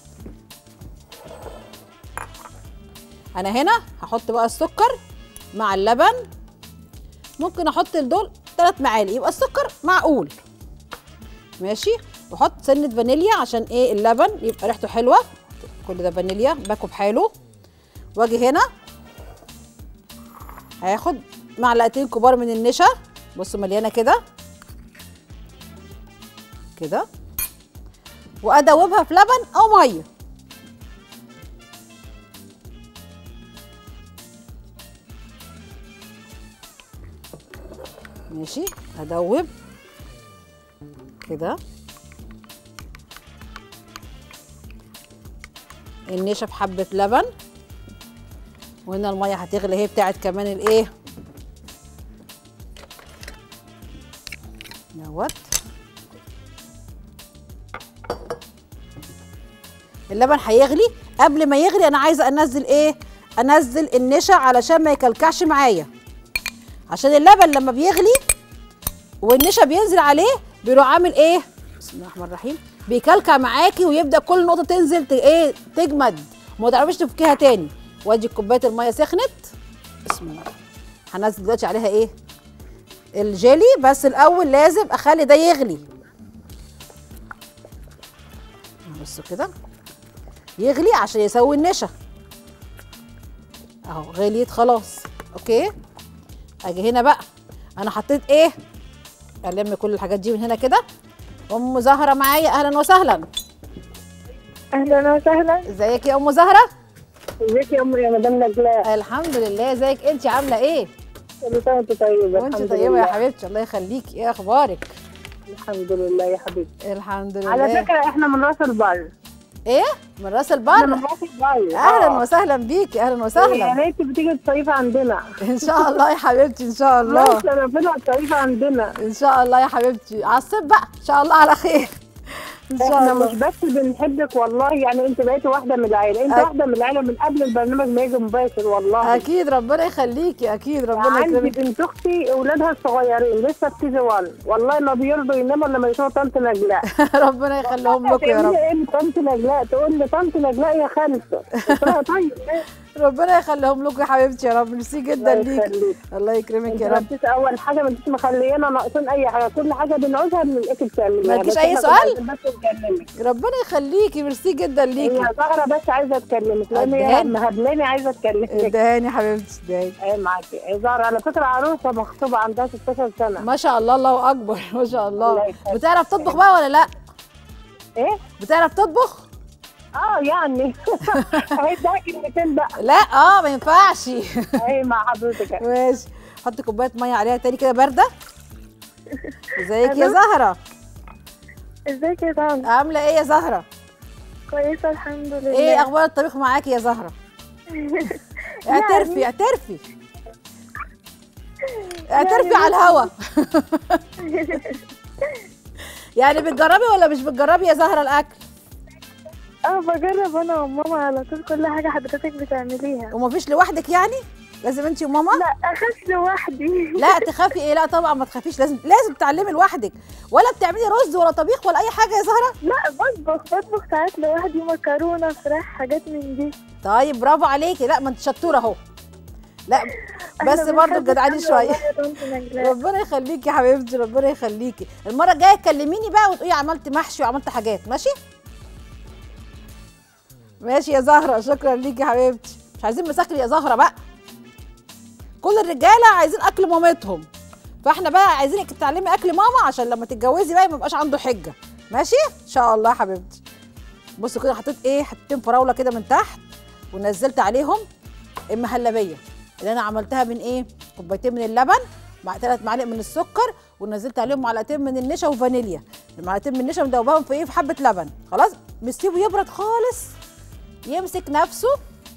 انا هنا هحط بقى السكر مع اللبن ممكن احط لدول ثلاث معالق يبقى السكر معقول ماشي واحط سنه فانيليا عشان ايه اللبن يبقى ريحته حلوه كل ده فانيليا باكو بحاله واجي هنا هاخد معلقتين كبار من النشا بصوا مليانه كده كده وادوبها في لبن او ميه ماشي هدوب كده النشا في حبه لبن وهنا الميه هتغلي هي بتاعت كمان الايه دوت اللبن هيغلي قبل ما يغلي انا عايزه انزل ايه انزل النشا علشان ما يكلكعش معايا عشان اللبن لما بيغلي والنشا بينزل عليه بيروح عامل ايه بسم الله الرحمن الرحيم بيكلكع معاكي ويبدا كل نقطه تنزل ت- ايه تجمد وما تعرفيش تفكيها تاني وادي كوبايه الميه سخنت بسم الله هنزل دلوقتي عليها ايه الجيلي بس الاول لازم اخلي ده يغلي بصوا كده يغلي عشان يسوي النشا اهو غليت خلاص اوكي اجي هنا بقى انا حطيت ايه الم كل الحاجات دي من هنا كده ام زهره معايا اهلا وسهلا اهلا وسهلا ازيك يا ام زهره ازيك يا ام يا مدام نجلاء الحمد لله ازيك انت عامله ايه كل سنه وانت طيبه وانت الحمد طيبه لله. يا حبيبتي الله يخليكي ايه اخبارك الحمد لله يا حبيبتي الحمد لله على فكره احنا من راس البر ايه من راس احنا البر من راس البر اهلا آه. وسهلا بيكي اهلا يا وسهلا ريت بتيجي تصيفي عندنا ان شاء الله يا حبيبتي ان شاء الله ماشي ربنا تصيفي عندنا ان شاء الله يا حبيبتي على الصيف بقى ان شاء الله على خير ان شاء احنا الله مش بس بنحبك والله يعني انت بقيتي واحده من العيله انت أك- واحده من العيله من قبل البرنامج ما يجي مباشر والله اكيد ربنا يخليكي اكيد ربنا عندي يكرمك بنت اختي اولادها الصغيرين لسه في كي 1 والله ما بيرضوا يناموا الا لما يشوفوا طنط نجلاء ربنا يخليهم لكم يا رب ايه طنط نجلاء تقول لي طنط نجلاء يا خالته قلت لها طيب ربنا يخليهم لكم يا حبيبتي يا رب ميرسي جدا الله ليكي يخليك. الله يكرمك انت يا ما رب انتش اول حاجه ما انتش مخليانا ناقصين اي حاجه كل حاجه بنعوزها بنلاقيك بتعمليها مالكيش بس أي احنا سؤال؟ كنا عايزين بس نكلمك ربنا يخليكي ميرسي جدا ليكي هي زهره بس عايزه تكلمك لان هي ادهاني. مهبلاني عايزه تكلمك ادهاني يا حبيبتي ادهاني ايه معاكي هي زهره على فكره عروسه مخطوبه عندها 16 سنه ما شاء الله الله اكبر ما شاء الله الله يخليك. بتعرف تطبخ بقى ولا لا ايه بتعرف تطبخ اه يعني اهي ده كلمتين بقى لا اه ما ينفعش ايه مع حضرتك ماشي حطي كوبايه ميه عليها تاني كده بارده ازيك يا زهره ازيك يا طنط عامله ايه يا زهره كويسه الحمد لله ايه اخبار الطبيخ معاكي يا زهره اعترفي اعترفي اعترفي على الهوا يعني بتجربي ولا مش بتجربي يا زهره الاكل اه بجرب انا وماما على طول كل حاجه حضرتك بتعمليها ومفيش لوحدك يعني لازم انت وماما لا اخاف لوحدي لا تخافي ايه لا طبعا ما تخافيش لازم لازم تتعلمي لوحدك ولا بتعملي رز ولا طبيخ ولا اي حاجه يا زهره لا بطبخ بطبخ ساعات لوحدي مكرونه فراخ حاجات من دي طيب برافو عليكي لا ما انت شطوره اهو لا بس احنا برضه بنحب جدعاني الحمد شويه لله يا طنط نجلاء ربنا يخليكي يا حبيبتي ربنا يخليكي المره الجايه تكلميني بقى وتقولي عملت محشي وعملت حاجات ماشي ماشي يا زهره شكرا ليكي يا حبيبتي مش عايزين مساكل يا زهره بقى كل الرجاله عايزين اكل مامتهم فاحنا بقى عايزينك تتعلمي اكل ماما عشان لما تتجوزي بقى ما يبقاش عنده حجه ماشي ان شاء الله يا حبيبتي بصوا كده حطيت ايه حطيتين فراوله كده من تحت ونزلت عليهم المهلبيه اللي انا عملتها من ايه كوبايتين من اللبن مع ثلاث معالق من السكر ونزلت عليهم معلقتين من النشا وفانيليا المعلقتين من النشا مدوباهم في ايه في حبه لبن خلاص بنسيبه يبرد خالص يمسك نفسه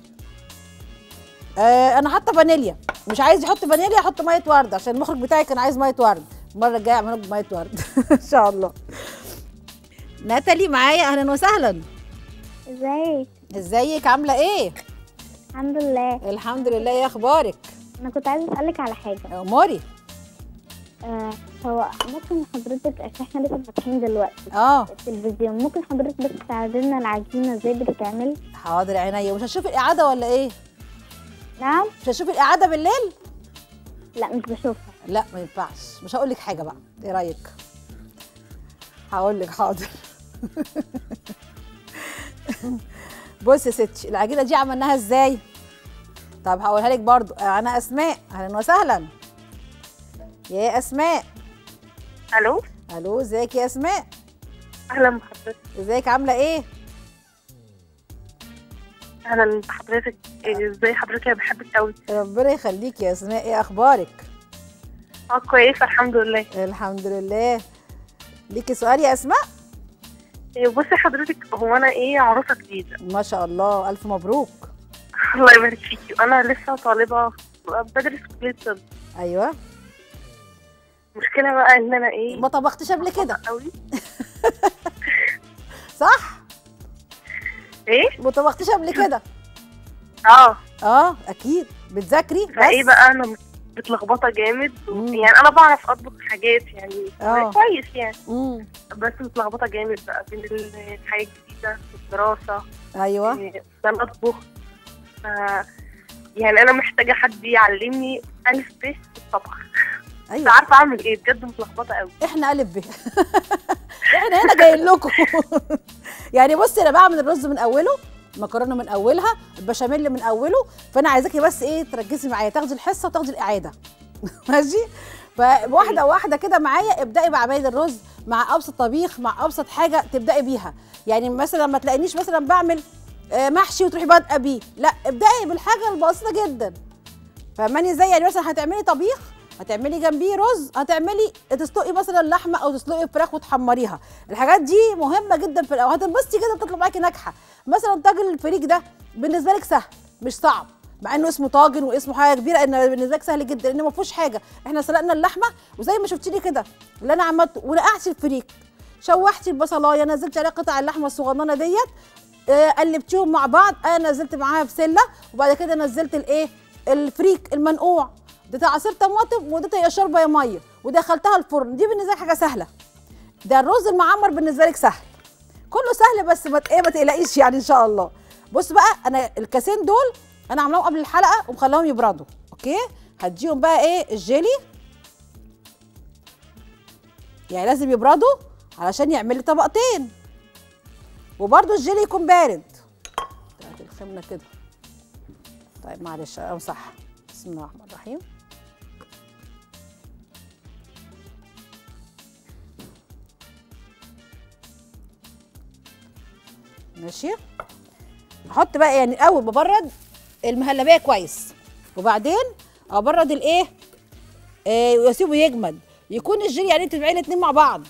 آه انا حاطه فانيليا مش عايز يحط فانيليا احط ميه ورد عشان المخرج بتاعي كان عايز ميه ورد المره الجايه اعمله بميه ورد ان شاء الله ناتالي معايا اهلا وسهلا ازيك ازيك عامله ايه الحمد لله الحمد لله ايه اخبارك انا كنت عايزه اسالك على حاجه اموري آه هو ممكن حضرتك عشان احنا لسه فاتحين دلوقتي اه التلفزيون ممكن حضرتك بس تعرضي لنا العجينه ازاي بتتعمل حاضر عينيا مش هتشوفي الاعاده ولا ايه نعم مش هتشوفي الاعاده بالليل لا مش بشوفها لا ما ينفعش مش هقول لك حاجه بقى ايه رايك هقول لك حاضر بصي يا ستي العجينه دي عملناها ازاي طب هقولها لك برضو انا اسماء اهلا وسهلا يا اسماء الو الو ازيك يا اسماء اهلا بحضرتك ازيك عامله ايه اهلا بحضرتك إيه، ازاي حضرتك انا بحبك قوي ربنا يخليكي يا اسماء ايه اخبارك اه كويسه الحمد لله الحمد لله ليكي سؤال يا اسماء إيه، بصي حضرتك هو انا ايه عروسه جديده ما شاء الله الف مبروك الله يبارك فيكي انا لسه طالبه بدرس كليه طب ايوه المشكله بقى ان انا ايه ما طبختش قبل كده قوي صح ايه ما طبختش قبل كده اه اه اكيد بتذاكري فايه بس بقى انا متلخبطه جامد و- يعني انا بعرف اطبخ حاجات يعني آه. كويس يعني مم. بس متلخبطه جامد بقى بين ال- الحياه الجديده والدراسه ايوه إيه، ده انا اطبخ ف يعني انا محتاجه حد يعلمني الف ب في الطبخ مش ايوه عارفه اعمل ايه بجد متلخبطه قوي احنا الف ب احنا هنا جايين لكم يعني بصي انا بعمل الرز من اوله المكرونه من اولها البشاميل من اوله فانا عايزاكي بس ايه تركزي معايا تاخدي الحصه وتاخدي الاعاده ماشي فواحده واحده كده معايا ابدأي بعمايل الرز مع ابسط طبيخ مع ابسط حاجه تبدأي بيها يعني مثلا ما تلاقينيش مثلا بعمل آه، محشي وتروحي بادئه بيه لا ابدأي بالحاجه البسيطه جدا فاهماني ازاي يعني مثلا هتعملي طبيخ هتعملي جنبيه رز هتعملي تسلقي مثلا لحمه او تسلقي فراخ وتحمريها الحاجات دي مهمه جدا في الاول هتنبسطي كده بتطلع معاكي ناجحه مثلا طاجن الفريك ده بالنسبه لك سهل مش صعب مع انه اسمه طاجن واسمه حاجه كبيره ان بالنسبه لك سهل جدا لان ما فيهوش حاجه احنا سلقنا اللحمه وزي ما شفتيني كده اللي انا عملته ونقعت الفريك شوحتي البصلايه نزلت عليها قطع اللحمه الصغننه ديت آه، قلبتيهم مع بعض انا نزلت معاها بسله وبعد كده نزلت الايه الفريك المنقوع اديتها عصير طماطم واديتها يا شوربه يا ميه ودخلتها الفرن دي بالنسبه لك حاجه سهله ده الرز المعمر بالنسبه لك سهل كله سهل بس ما ت- ايه ما تقلقيش يعني ان شاء الله بص بقى انا الكاسين دول انا عاملاهم قبل الحلقه ومخليهم يبردوا اوكي هديهم بقى ايه الجيلي يعني لازم يبردوا علشان يعمل لي طبقتين وبرده الجيلي يكون بارد بتاعت الخمنه كده طيب معلش امسح بسم الله الرحمن الرحيم ماشي احط بقى يعني الاول ببرد المهلبيه كويس وبعدين ابرد الايه آه واسيبه يجمد يكون الجيلي يعني تبعي الاتنين مع بعض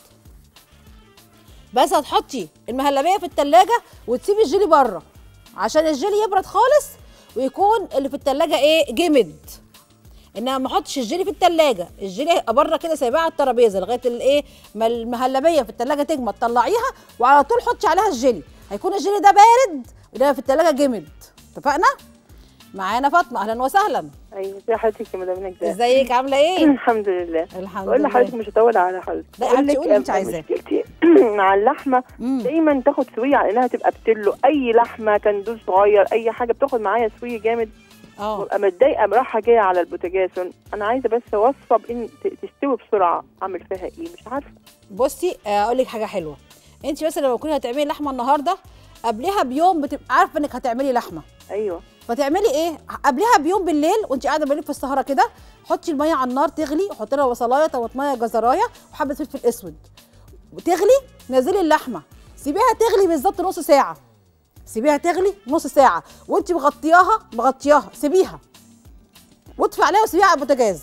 بس هتحطي المهلبيه في التلاجة وتسيبي الجيلي بره عشان الجيلي يبرد خالص ويكون اللي في التلاجة ايه جمد انما ما احطش الجيلي في التلاجة الجيلي هيبقى بره كده سايباه على الترابيزه لغايه الايه ما المهلبيه في التلاجة تجمد طلعيها وعلى طول حطي عليها الجيلي هيكون الجيلي ده بارد وده في التلاجة جمد اتفقنا معانا فاطمه اهلا وسهلا ايوه ازي حضرتك يا مدام نجدة ازيك عامله ايه الحمد لله الحمد بقول لله لحضرتك مش هطول على حضرتك لا يا بقول حبيبتي لك قولي اللي انت أنا عايزاه. مشكلتي مع اللحمه دايما تاخد سويه على انها تبقى بتلو اي لحمه كندوز صغير اي حاجه بتاخد معايا سويه جامد اه ببقى متضايقه رايحه جايه على البوتاجاز انا عايزه بس وصفه بان ت- تستوي بسرعه اعمل فيها ايه مش عارفه بصي آه، اقول لك حاجه حلوه انت مثلا لما تكوني هتعملي لحمه النهارده قبلها بيوم بتبقى عارفه انك هتعملي لحمه ايوه فتعملي ايه قبلها بيوم بالليل وانت قاعده بالليل في السهره كده حطي الميه على النار تغلي وحطي لها بصلايه طماطميه جزرايه وحبه فلفل اسود وتغلي نزلي اللحمه سيبيها تغلي بالظبط نص ساعه سيبيها تغلي نص ساعه وانت مغطياها مغطياها سيبيها واطفي عليها وسيبيها على البوتاجاز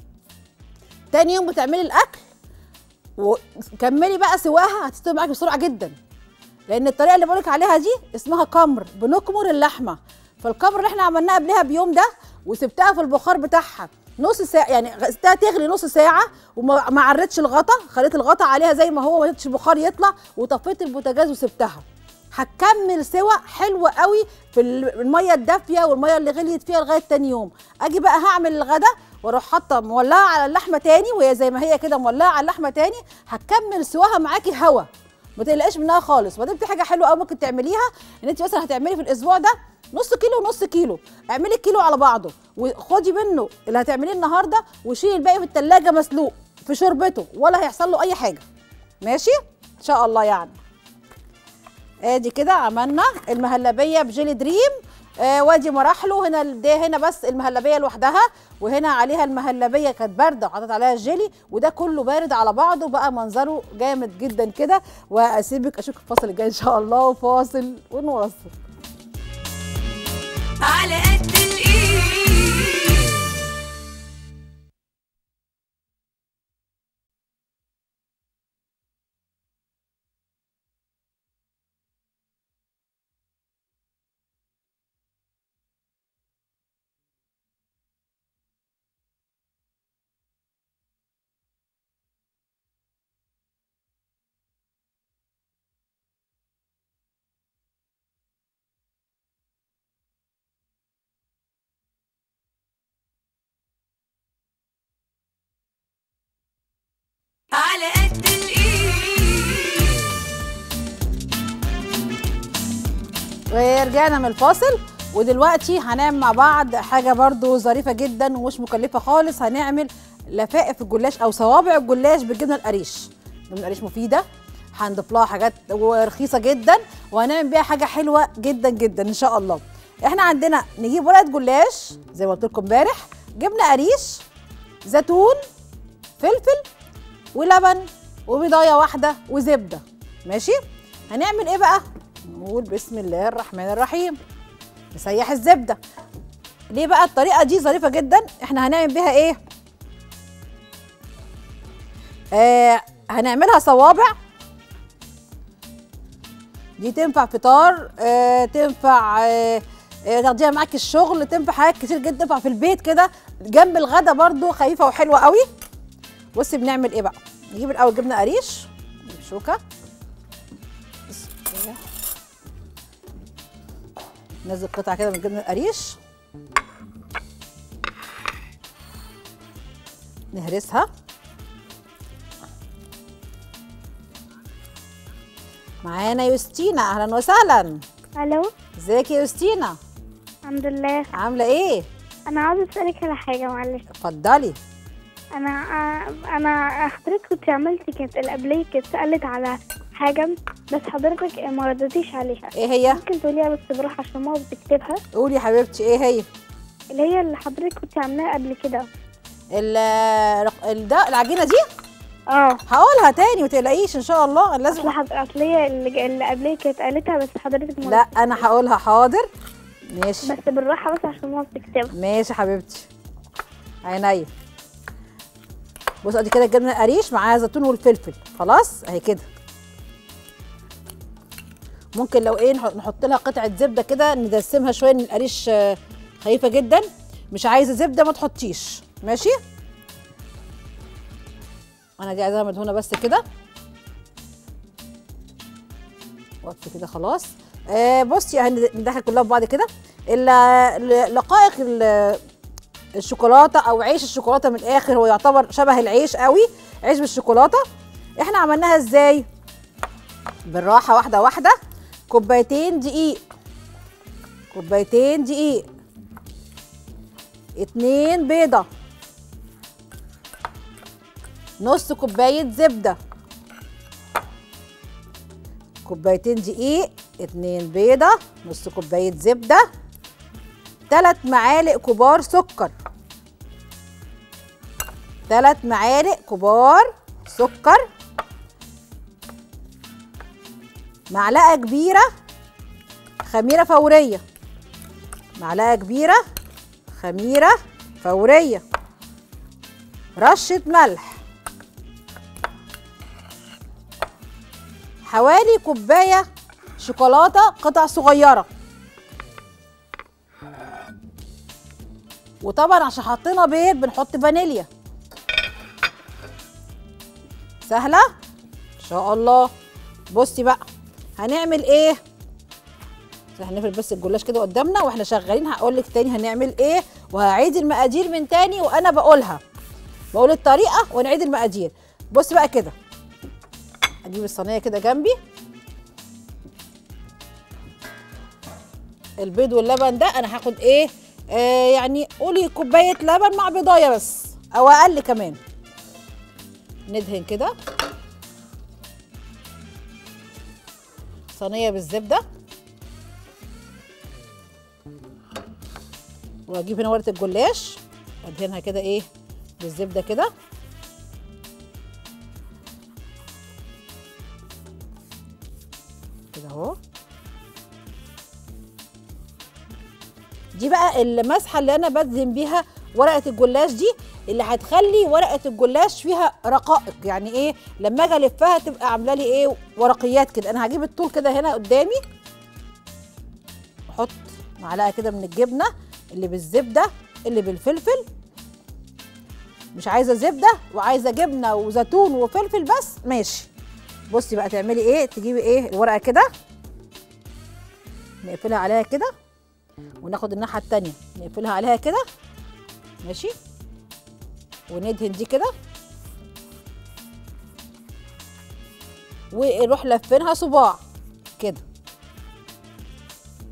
تاني يوم بتعملي الاكل وكملي بقى سواها هتستوي معاكي بسرعه جدا لان الطريقه اللي بقولك عليها دي اسمها كمر بنكمر اللحمه فالكمر اللي احنا عملناه قبلها بيوم ده وسبتها في البخار بتاعها نص ساعه يعني سبتها تغلي نص ساعه وما ما عرتش الغطا خليت الغطا عليها زي ما هو ما سبتش البخار يطلع وطفيت البوتاجاز وسبتها هتكمل سوا حلو قوي في ال- الميه الدافيه والميه اللي غليت فيها لغايه تاني يوم اجي بقى هعمل الغدا واروح حاطه مولعه على اللحمه تاني وهي زي ما هي كده مولعه على اللحمه تاني هتكمل سواها معاكي هوا ما تقلقيش منها خالص وبعدين في حاجه حلوه قوي ممكن تعمليها ان انت مثلا هتعملي في الاسبوع ده نص كيلو ونص كيلو اعملي كيلو على بعضه وخدي منه اللي هتعمليه النهارده وشيلي الباقي في التلاجة مسلوق في شوربته ولا هيحصل له اي حاجه ماشي ان شاء الله يعني ادي كده عملنا المهلبيه بجيلي دريم آه وادي مراحله هنا ده هنا بس المهلبيه لوحدها وهنا عليها المهلبيه كانت بارده وحطيت عليها الجيلي وده كله بارد على بعضه بقى منظره جامد جدا كده واسيبك اشوفك الفاصل الجاي ان شاء الله وفاصل ونواصل على قد الايد ورجعنا من الفاصل ودلوقتي هنعمل مع بعض حاجه برضو ظريفه جدا ومش مكلفه خالص هنعمل لفائف الجلاش او صوابع الجلاش بالجبنه القريش الجبنه القريش مفيده هنضيف لها حاجات رخيصه جدا وهنعمل بيها حاجه حلوه جدا جدا ان شاء الله احنا عندنا نجيب ورقه جلاش زي ما قلت لكم امبارح جبنه قريش زيتون فلفل ولبن وبيضايه واحده وزبده ماشي هنعمل ايه بقى نقول بسم الله الرحمن الرحيم نسيح الزبده ليه بقى الطريقه دي ظريفه جدا احنا هنعمل بيها ايه آه هنعملها صوابع دي تنفع فطار آه تنفع آه آه، تاخديها معاكي الشغل تنفع حاجات كتير جدا تنفع في البيت كده جنب الغدا برضو خفيفه وحلوه قوي بصي بنعمل ايه بقى نجيب الاول جبنه قريش نجيب شوكه بسم الله. ننزل قطعه كده من جبنه القريش نهرسها معانا يوستينا اهلا وسهلا الو ازيك يا يوستينا الحمد لله عامله ايه انا عاوزه اسالك على حاجه معلش اتفضلي انا آه، انا حضرتك كنت عملتي كانت اللي قبليه كانت سالت على حاجه بس حضرتك ما ردتيش عليها ايه هي ممكن تقوليها بس بالراحه عشان ماما بتكتبها قولي يا حبيبتي ايه هي اللي هي اللي حضرتك كنت عاملاها قبل كده ال ال- ده العجينه دي اه هقولها تاني ما تقلقيش ان شاء الله أنا لازم اصل حض- اصل هي اللي, اللي قبليه كانت قالتها بس حضرتك ما لا انا هقولها حاضر ماشي بس بالراحه بس عشان ماما بتكتبها ماشي يا حبيبتي عينيا بص ادي كده الجبنه القريش معاها زيتون والفلفل خلاص اهي كده ممكن لو ايه نح- نحط لها قطعه زبده كده ندسمها شويه ان القريش آه، خفيفه جدا مش عايزه زبده ما تحطيش ماشي انا دي عايزاها مدهونه بس كده وقف كده خلاص آه بصي هندخل كلها في بعض كده ال- ال- لقائق ال- الشوكولاته او عيش الشوكولاته من الاخر هو يعتبر شبه العيش قوي عيش بالشوكولاته احنا عملناها ازاي بالراحه واحده واحده كوبايتين دقيق كوبايتين دقيق اتنين بيضه نص كوبايه زبده كوبايتين دقيق اتنين بيضه نص كوبايه زبده تلات معالق كبار سكر تلات معالق كبار سكر معلقة كبيرة خميرة فورية معلقة كبيرة خميرة فورية رشة ملح حوالي كوباية شوكولاتة قطع صغيرة وطبعا عشان حطينا بيض بنحط فانيليا سهلة ان شاء الله بصي بقى هنعمل ايه هنقفل بس الجلاش كده قدامنا واحنا شغالين هقول لك تاني هنعمل ايه وهعيد المقادير من تاني وانا بقولها بقول الطريقه ونعيد المقادير بصي بقى كده اجيب الصينيه كده جنبي البيض واللبن ده انا هاخد ايه آه يعني قولي كوبايه لبن مع بيضايه بس او اقل كمان ندهن كده صينيه بالزبده واجيب هنا ورقه الجلاش ادهنها كده ايه بالزبده كده كده اهو دي بقى المسحه اللي انا بدهن بيها ورقه الجلاش دي اللي هتخلي ورقه الجلاش فيها رقائق يعني ايه لما اجي الفها تبقى عامله لي ايه ورقيات كده انا هجيب الطول كده هنا قدامي احط معلقه كده من الجبنه اللي بالزبده اللي بالفلفل مش عايزه زبده وعايزه جبنه وزيتون وفلفل بس ماشي بصي بقى تعملي ايه تجيبي ايه الورقه كده نقفلها عليها كده وناخد الناحيه التانية نقفلها عليها كده ماشي وندهن دي كده ونروح لفينها صباع كده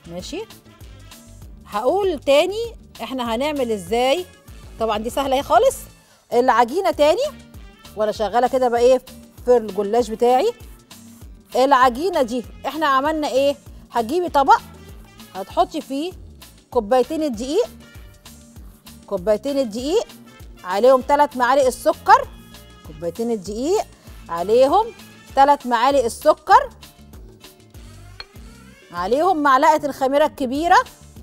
ماشي هقول تاني احنا هنعمل ازاي طبعا دي سهله اهي خالص العجينه تاني وانا شغاله كده بقى ايه في الجلاش بتاعي العجينه دي احنا عملنا ايه هتجيبي طبق هتحطي فيه كوبايتين الدقيق كوبايتين الدقيق عليهم ثلاث معالق السكر كوبايتين الدقيق عليهم ثلاث معالق السكر عليهم معلقه الخميره الكبيره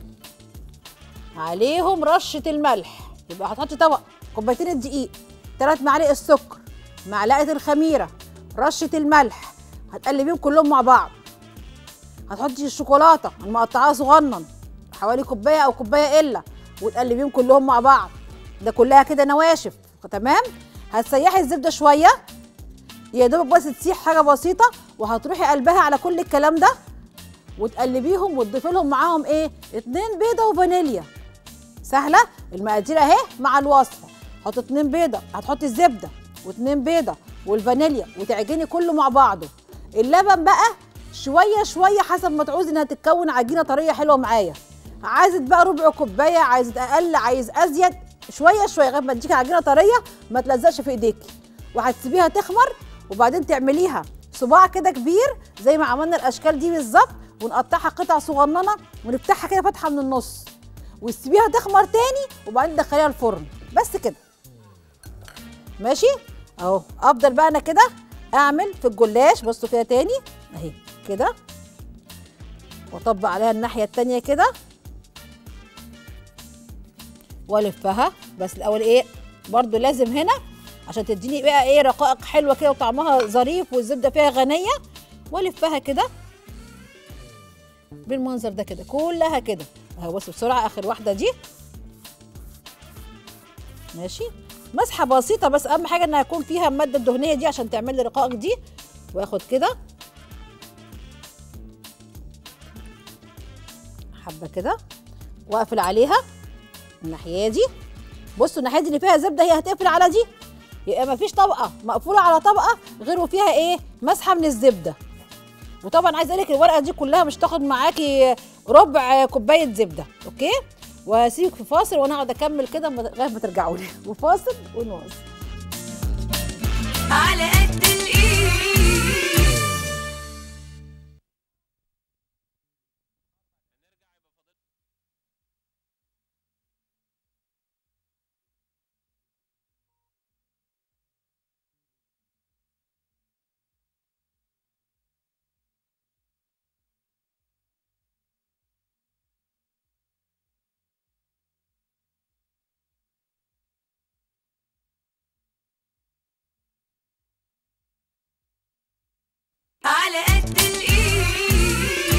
عليهم رشه الملح يبقى هتحطي طبق كوبايتين الدقيق ثلاث معالق السكر معلقه الخميره رشه الملح هتقلبيهم كلهم مع بعض هتحطي الشوكولاته المقطعاها صغنن حوالي كوبايه او كوبايه الا وتقلبيهم كلهم مع بعض ده كلها كده نواشف تمام هتسيحي الزبده شويه يا دوبك بس تسيح حاجه بسيطه وهتروحي قلبها على كل الكلام ده وتقلبيهم وتضيفي لهم معاهم ايه اتنين بيضه وفانيليا سهله المقادير اهي مع الوصفه حط اتنين بيضه هتحطي الزبده واتنين بيضه والفانيليا وتعجني كله مع بعضه اللبن بقى شويه شويه حسب ما تعوزي انها تتكون عجينه طريه حلوه معايا عايزه بقى ربع كوبايه عايزه اقل عايز ازيد شويه شويه لغايه ما تديكي عجينه طريه ما تلزقش في ايديكي وهتسيبيها تخمر وبعدين تعمليها صباع كده كبير زي ما عملنا الاشكال دي بالظبط ونقطعها قطع صغننه ونفتحها كده فتحه من النص وتسيبيها تخمر تاني وبعدين تدخليها الفرن بس كده ماشي اهو افضل بقى انا كده اعمل في الجلاش بصوا كده تاني اهي كده واطبق عليها الناحيه التانيه كده والفها بس الاول ايه برضو لازم هنا عشان تديني بقى ايه رقائق حلوه كده وطعمها ظريف والزبده فيها غنيه والفها كده بالمنظر ده كده كلها كده اهو بص بسرعه اخر واحده دي ماشي مسحه بسيطه بس اهم حاجه انها يكون فيها الماده الدهنيه دي عشان تعمل لي رقائق دي واخد كده حبه كده واقفل عليها الناحيه دي بصوا الناحيه دي اللي فيها زبده هي هتقفل على دي يبقى مفيش طبقه مقفوله على طبقه غير وفيها ايه مسحه من الزبده وطبعا عايزه اقول لك الورقه دي كلها مش تاخد معاكي ربع كوبايه زبده اوكي واسيبك في فاصل وانا اقعد اكمل كده لغايه ما ترجعوا لي وفاصل ونواصل على قد الايد على قد الايد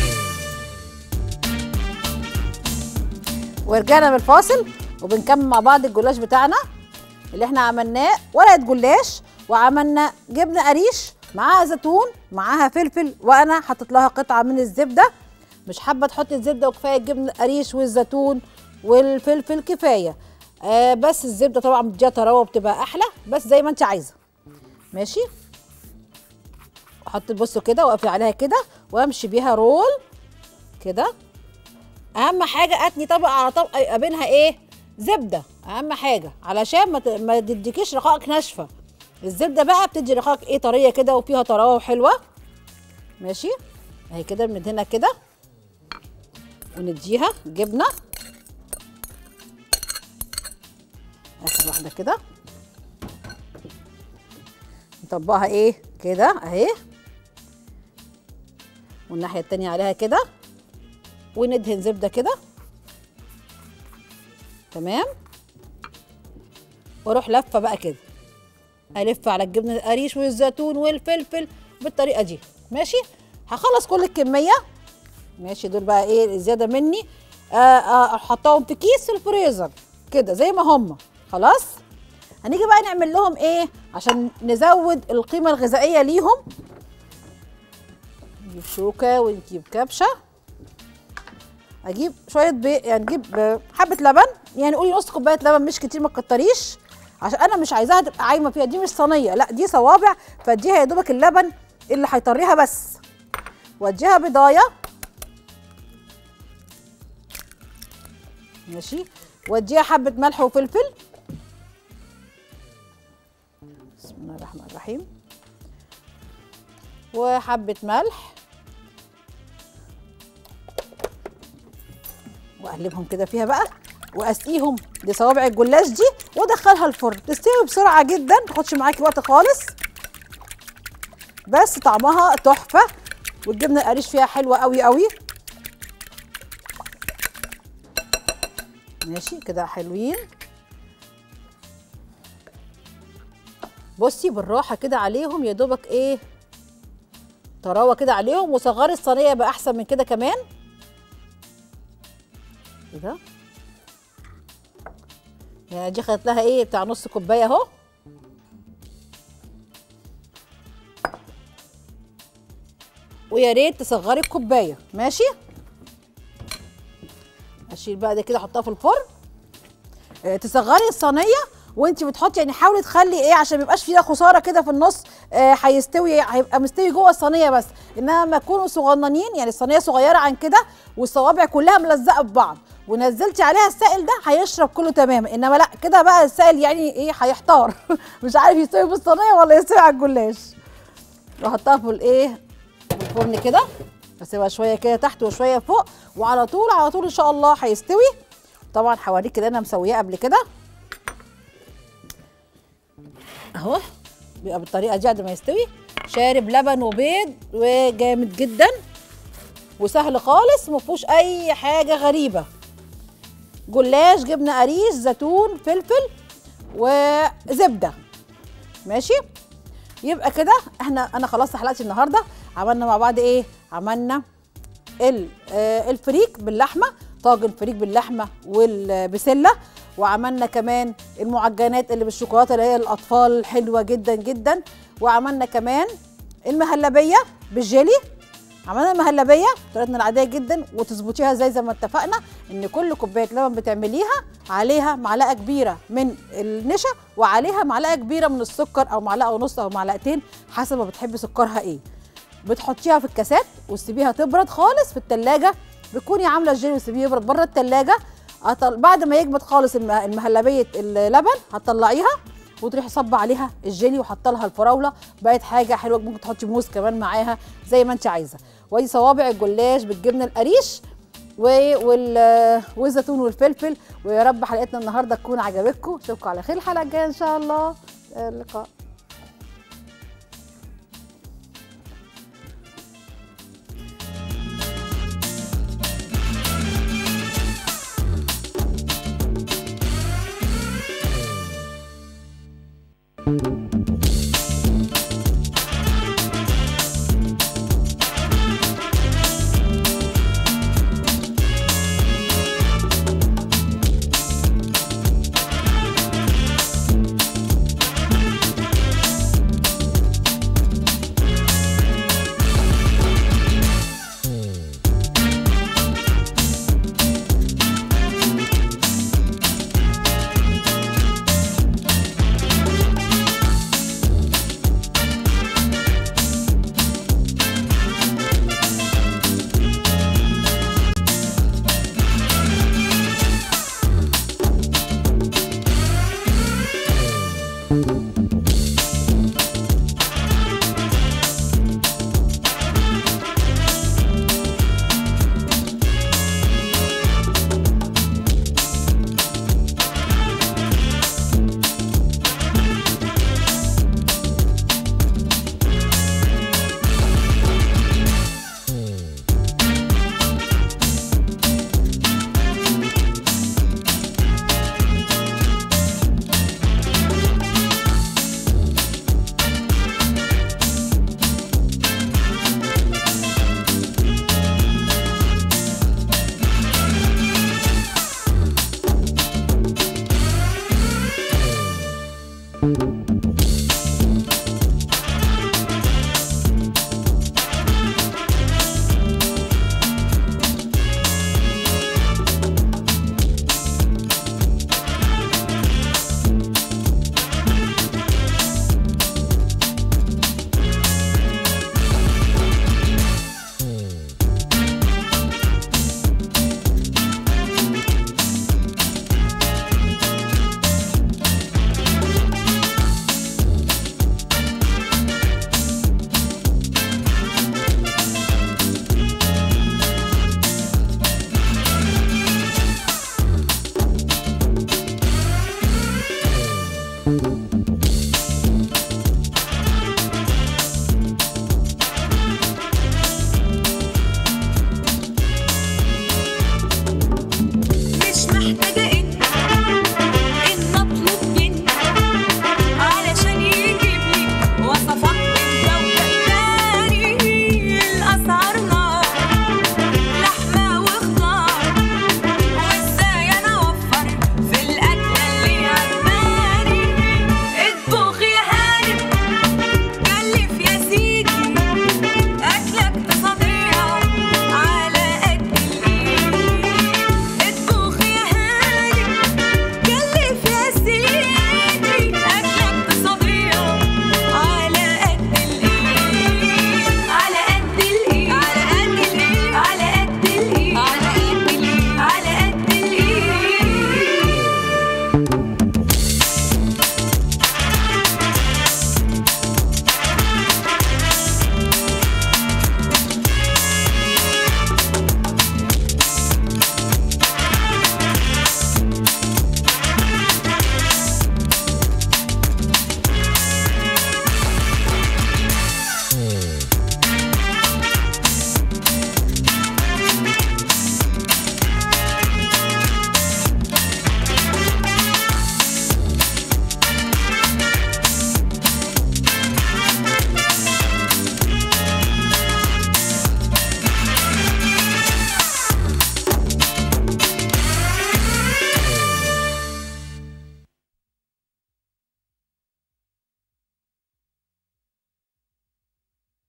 ورجعنا من الفاصل وبنكمل مع بعض الجلاش بتاعنا اللي احنا عملناه ورقه جلاش وعملنا جبنه قريش معاها زيتون معاها فلفل وانا حطيت لها قطعه من الزبده مش حابه تحطي الزبده وكفايه الجبنه القريش والزيتون والفلفل كفايه آه بس الزبده طبعا بتديها طراوه بتبقى احلى بس زي ما انت عايزه ماشي احط بصوا كده واقفل عليها كده وامشي بيها رول كده اهم حاجه اتني طبقه على طبقه يبقى بينها ايه زبده اهم حاجه علشان ما ت- ما تديكيش رقائق ناشفه الزبده بقى بتدي رقائق ايه طريه كده وفيها طراوه حلوه ماشي اهي كده من هنا كده ونديها جبنه اخر واحده كده نطبقها ايه كده اهي والناحيه التانيه عليها كده وندهن زبده كده تمام واروح لفه بقى كده الف على الجبنه القريش والزيتون والفلفل بالطريقه دي ماشي هخلص كل الكميه ماشي دول بقى ايه زياده مني آه، آه، احطهم في كيس في الفريزر كده زي ما هم خلاص هنيجي بقى نعمل لهم ايه عشان نزود القيمه الغذائيه ليهم نجيب شوكه ونجيب كبشه اجيب شويه بيض يعني نجيب آه، حبه لبن يعني قولي نص كوبايه لبن مش كتير ما تكتريش عشان انا مش عايزاها تبقى عايمه فيها دي مش صينيه لا دي صوابع فاديها يا دوبك اللبن اللي هيطريها بس واديها بضايه ماشي واديها حبه ملح وفلفل بسم الله الرحمن الرحيم وحبه ملح واقلبهم كده فيها بقى واسقيهم لصوابع الجلاش دي وادخلها الفرن تستوي بسرعه جدا ما تاخدش معاكي وقت خالص بس طعمها تحفه والجبنه القريش فيها حلوه قوي قوي ماشي كده حلوين بصي بالراحه كده عليهم يا دوبك ايه طراوه كده عليهم وصغري الصينيه يبقى احسن من كده كمان كده يعني دي خدت لها ايه بتاع نص كوبايه اهو ويا ريت تصغري الكوبايه ماشي اشيل بقى ده كده احطها في الفرن آه، تصغري الصينيه وانت بتحطي يعني حاولي تخلي ايه عشان ما يبقاش فيها خساره كده في النص آه، هيستوي هيبقى مستوي جوه الصينيه بس انما لما يكونوا صغننين يعني الصينيه صغيره عن كده والصوابع كلها ملزقه في بعض ونزلتي عليها السائل ده هيشرب كله تمام انما لا كده بقى السائل يعني ايه هيحتار مش عارف يستوي في الصينيه ولا يستوي على الجلاش واحطها في الايه في الفرن كده اسيبها شويه كده تحت وشويه فوق وعلى طول على طول ان شاء الله هيستوي طبعا حواليك اللي انا مسوياه قبل كده اهو بيبقى بالطريقه دي بعد ما يستوي شارب لبن وبيض وجامد جدا وسهل خالص ما فيهوش اي حاجه غريبه جلاش جبنه قريش زيتون فلفل وزبده ماشي يبقى كده احنا انا خلصت حلقتي النهارده عملنا مع بعض ايه عملنا ال- آه، الفريك باللحمه طاجن فريك باللحمه والبسله وعملنا كمان المعجنات اللي بالشوكولاته اللي هي الاطفال حلوه جدا جدا وعملنا كمان المهلبيه بالجيلي عملنا المهلبيه بطريقتنا العاديه جدا وتظبطيها ازاي زي ما اتفقنا ان كل كوبايه لبن بتعمليها عليها معلقه كبيره من النشا وعليها معلقه كبيره من السكر او معلقه ونص او معلقتين حسب ما بتحبي سكرها ايه بتحطيها في الكاسات وتسيبيها تبرد خالص في التلاجة بتكوني عامله الجيلي وتسيبيه يبرد بره التلاجة أطل... بعد ما يجمد خالص الم- المهلبيه اللبن هتطلعيها وتروحي صب عليها الجيلي وحاطه لها الفراوله بقت حاجه حلوه ممكن تحطي موز كمان معاها زي ما انت عايزه وادي صوابع الجلاش بالجبنه القريش و... وال... والزيتون والفلفل ويا رب حلقتنا النهارده تكون عجبتكم اشوفكم على خير الحلقه الجايه ان شاء الله اللقاء thank you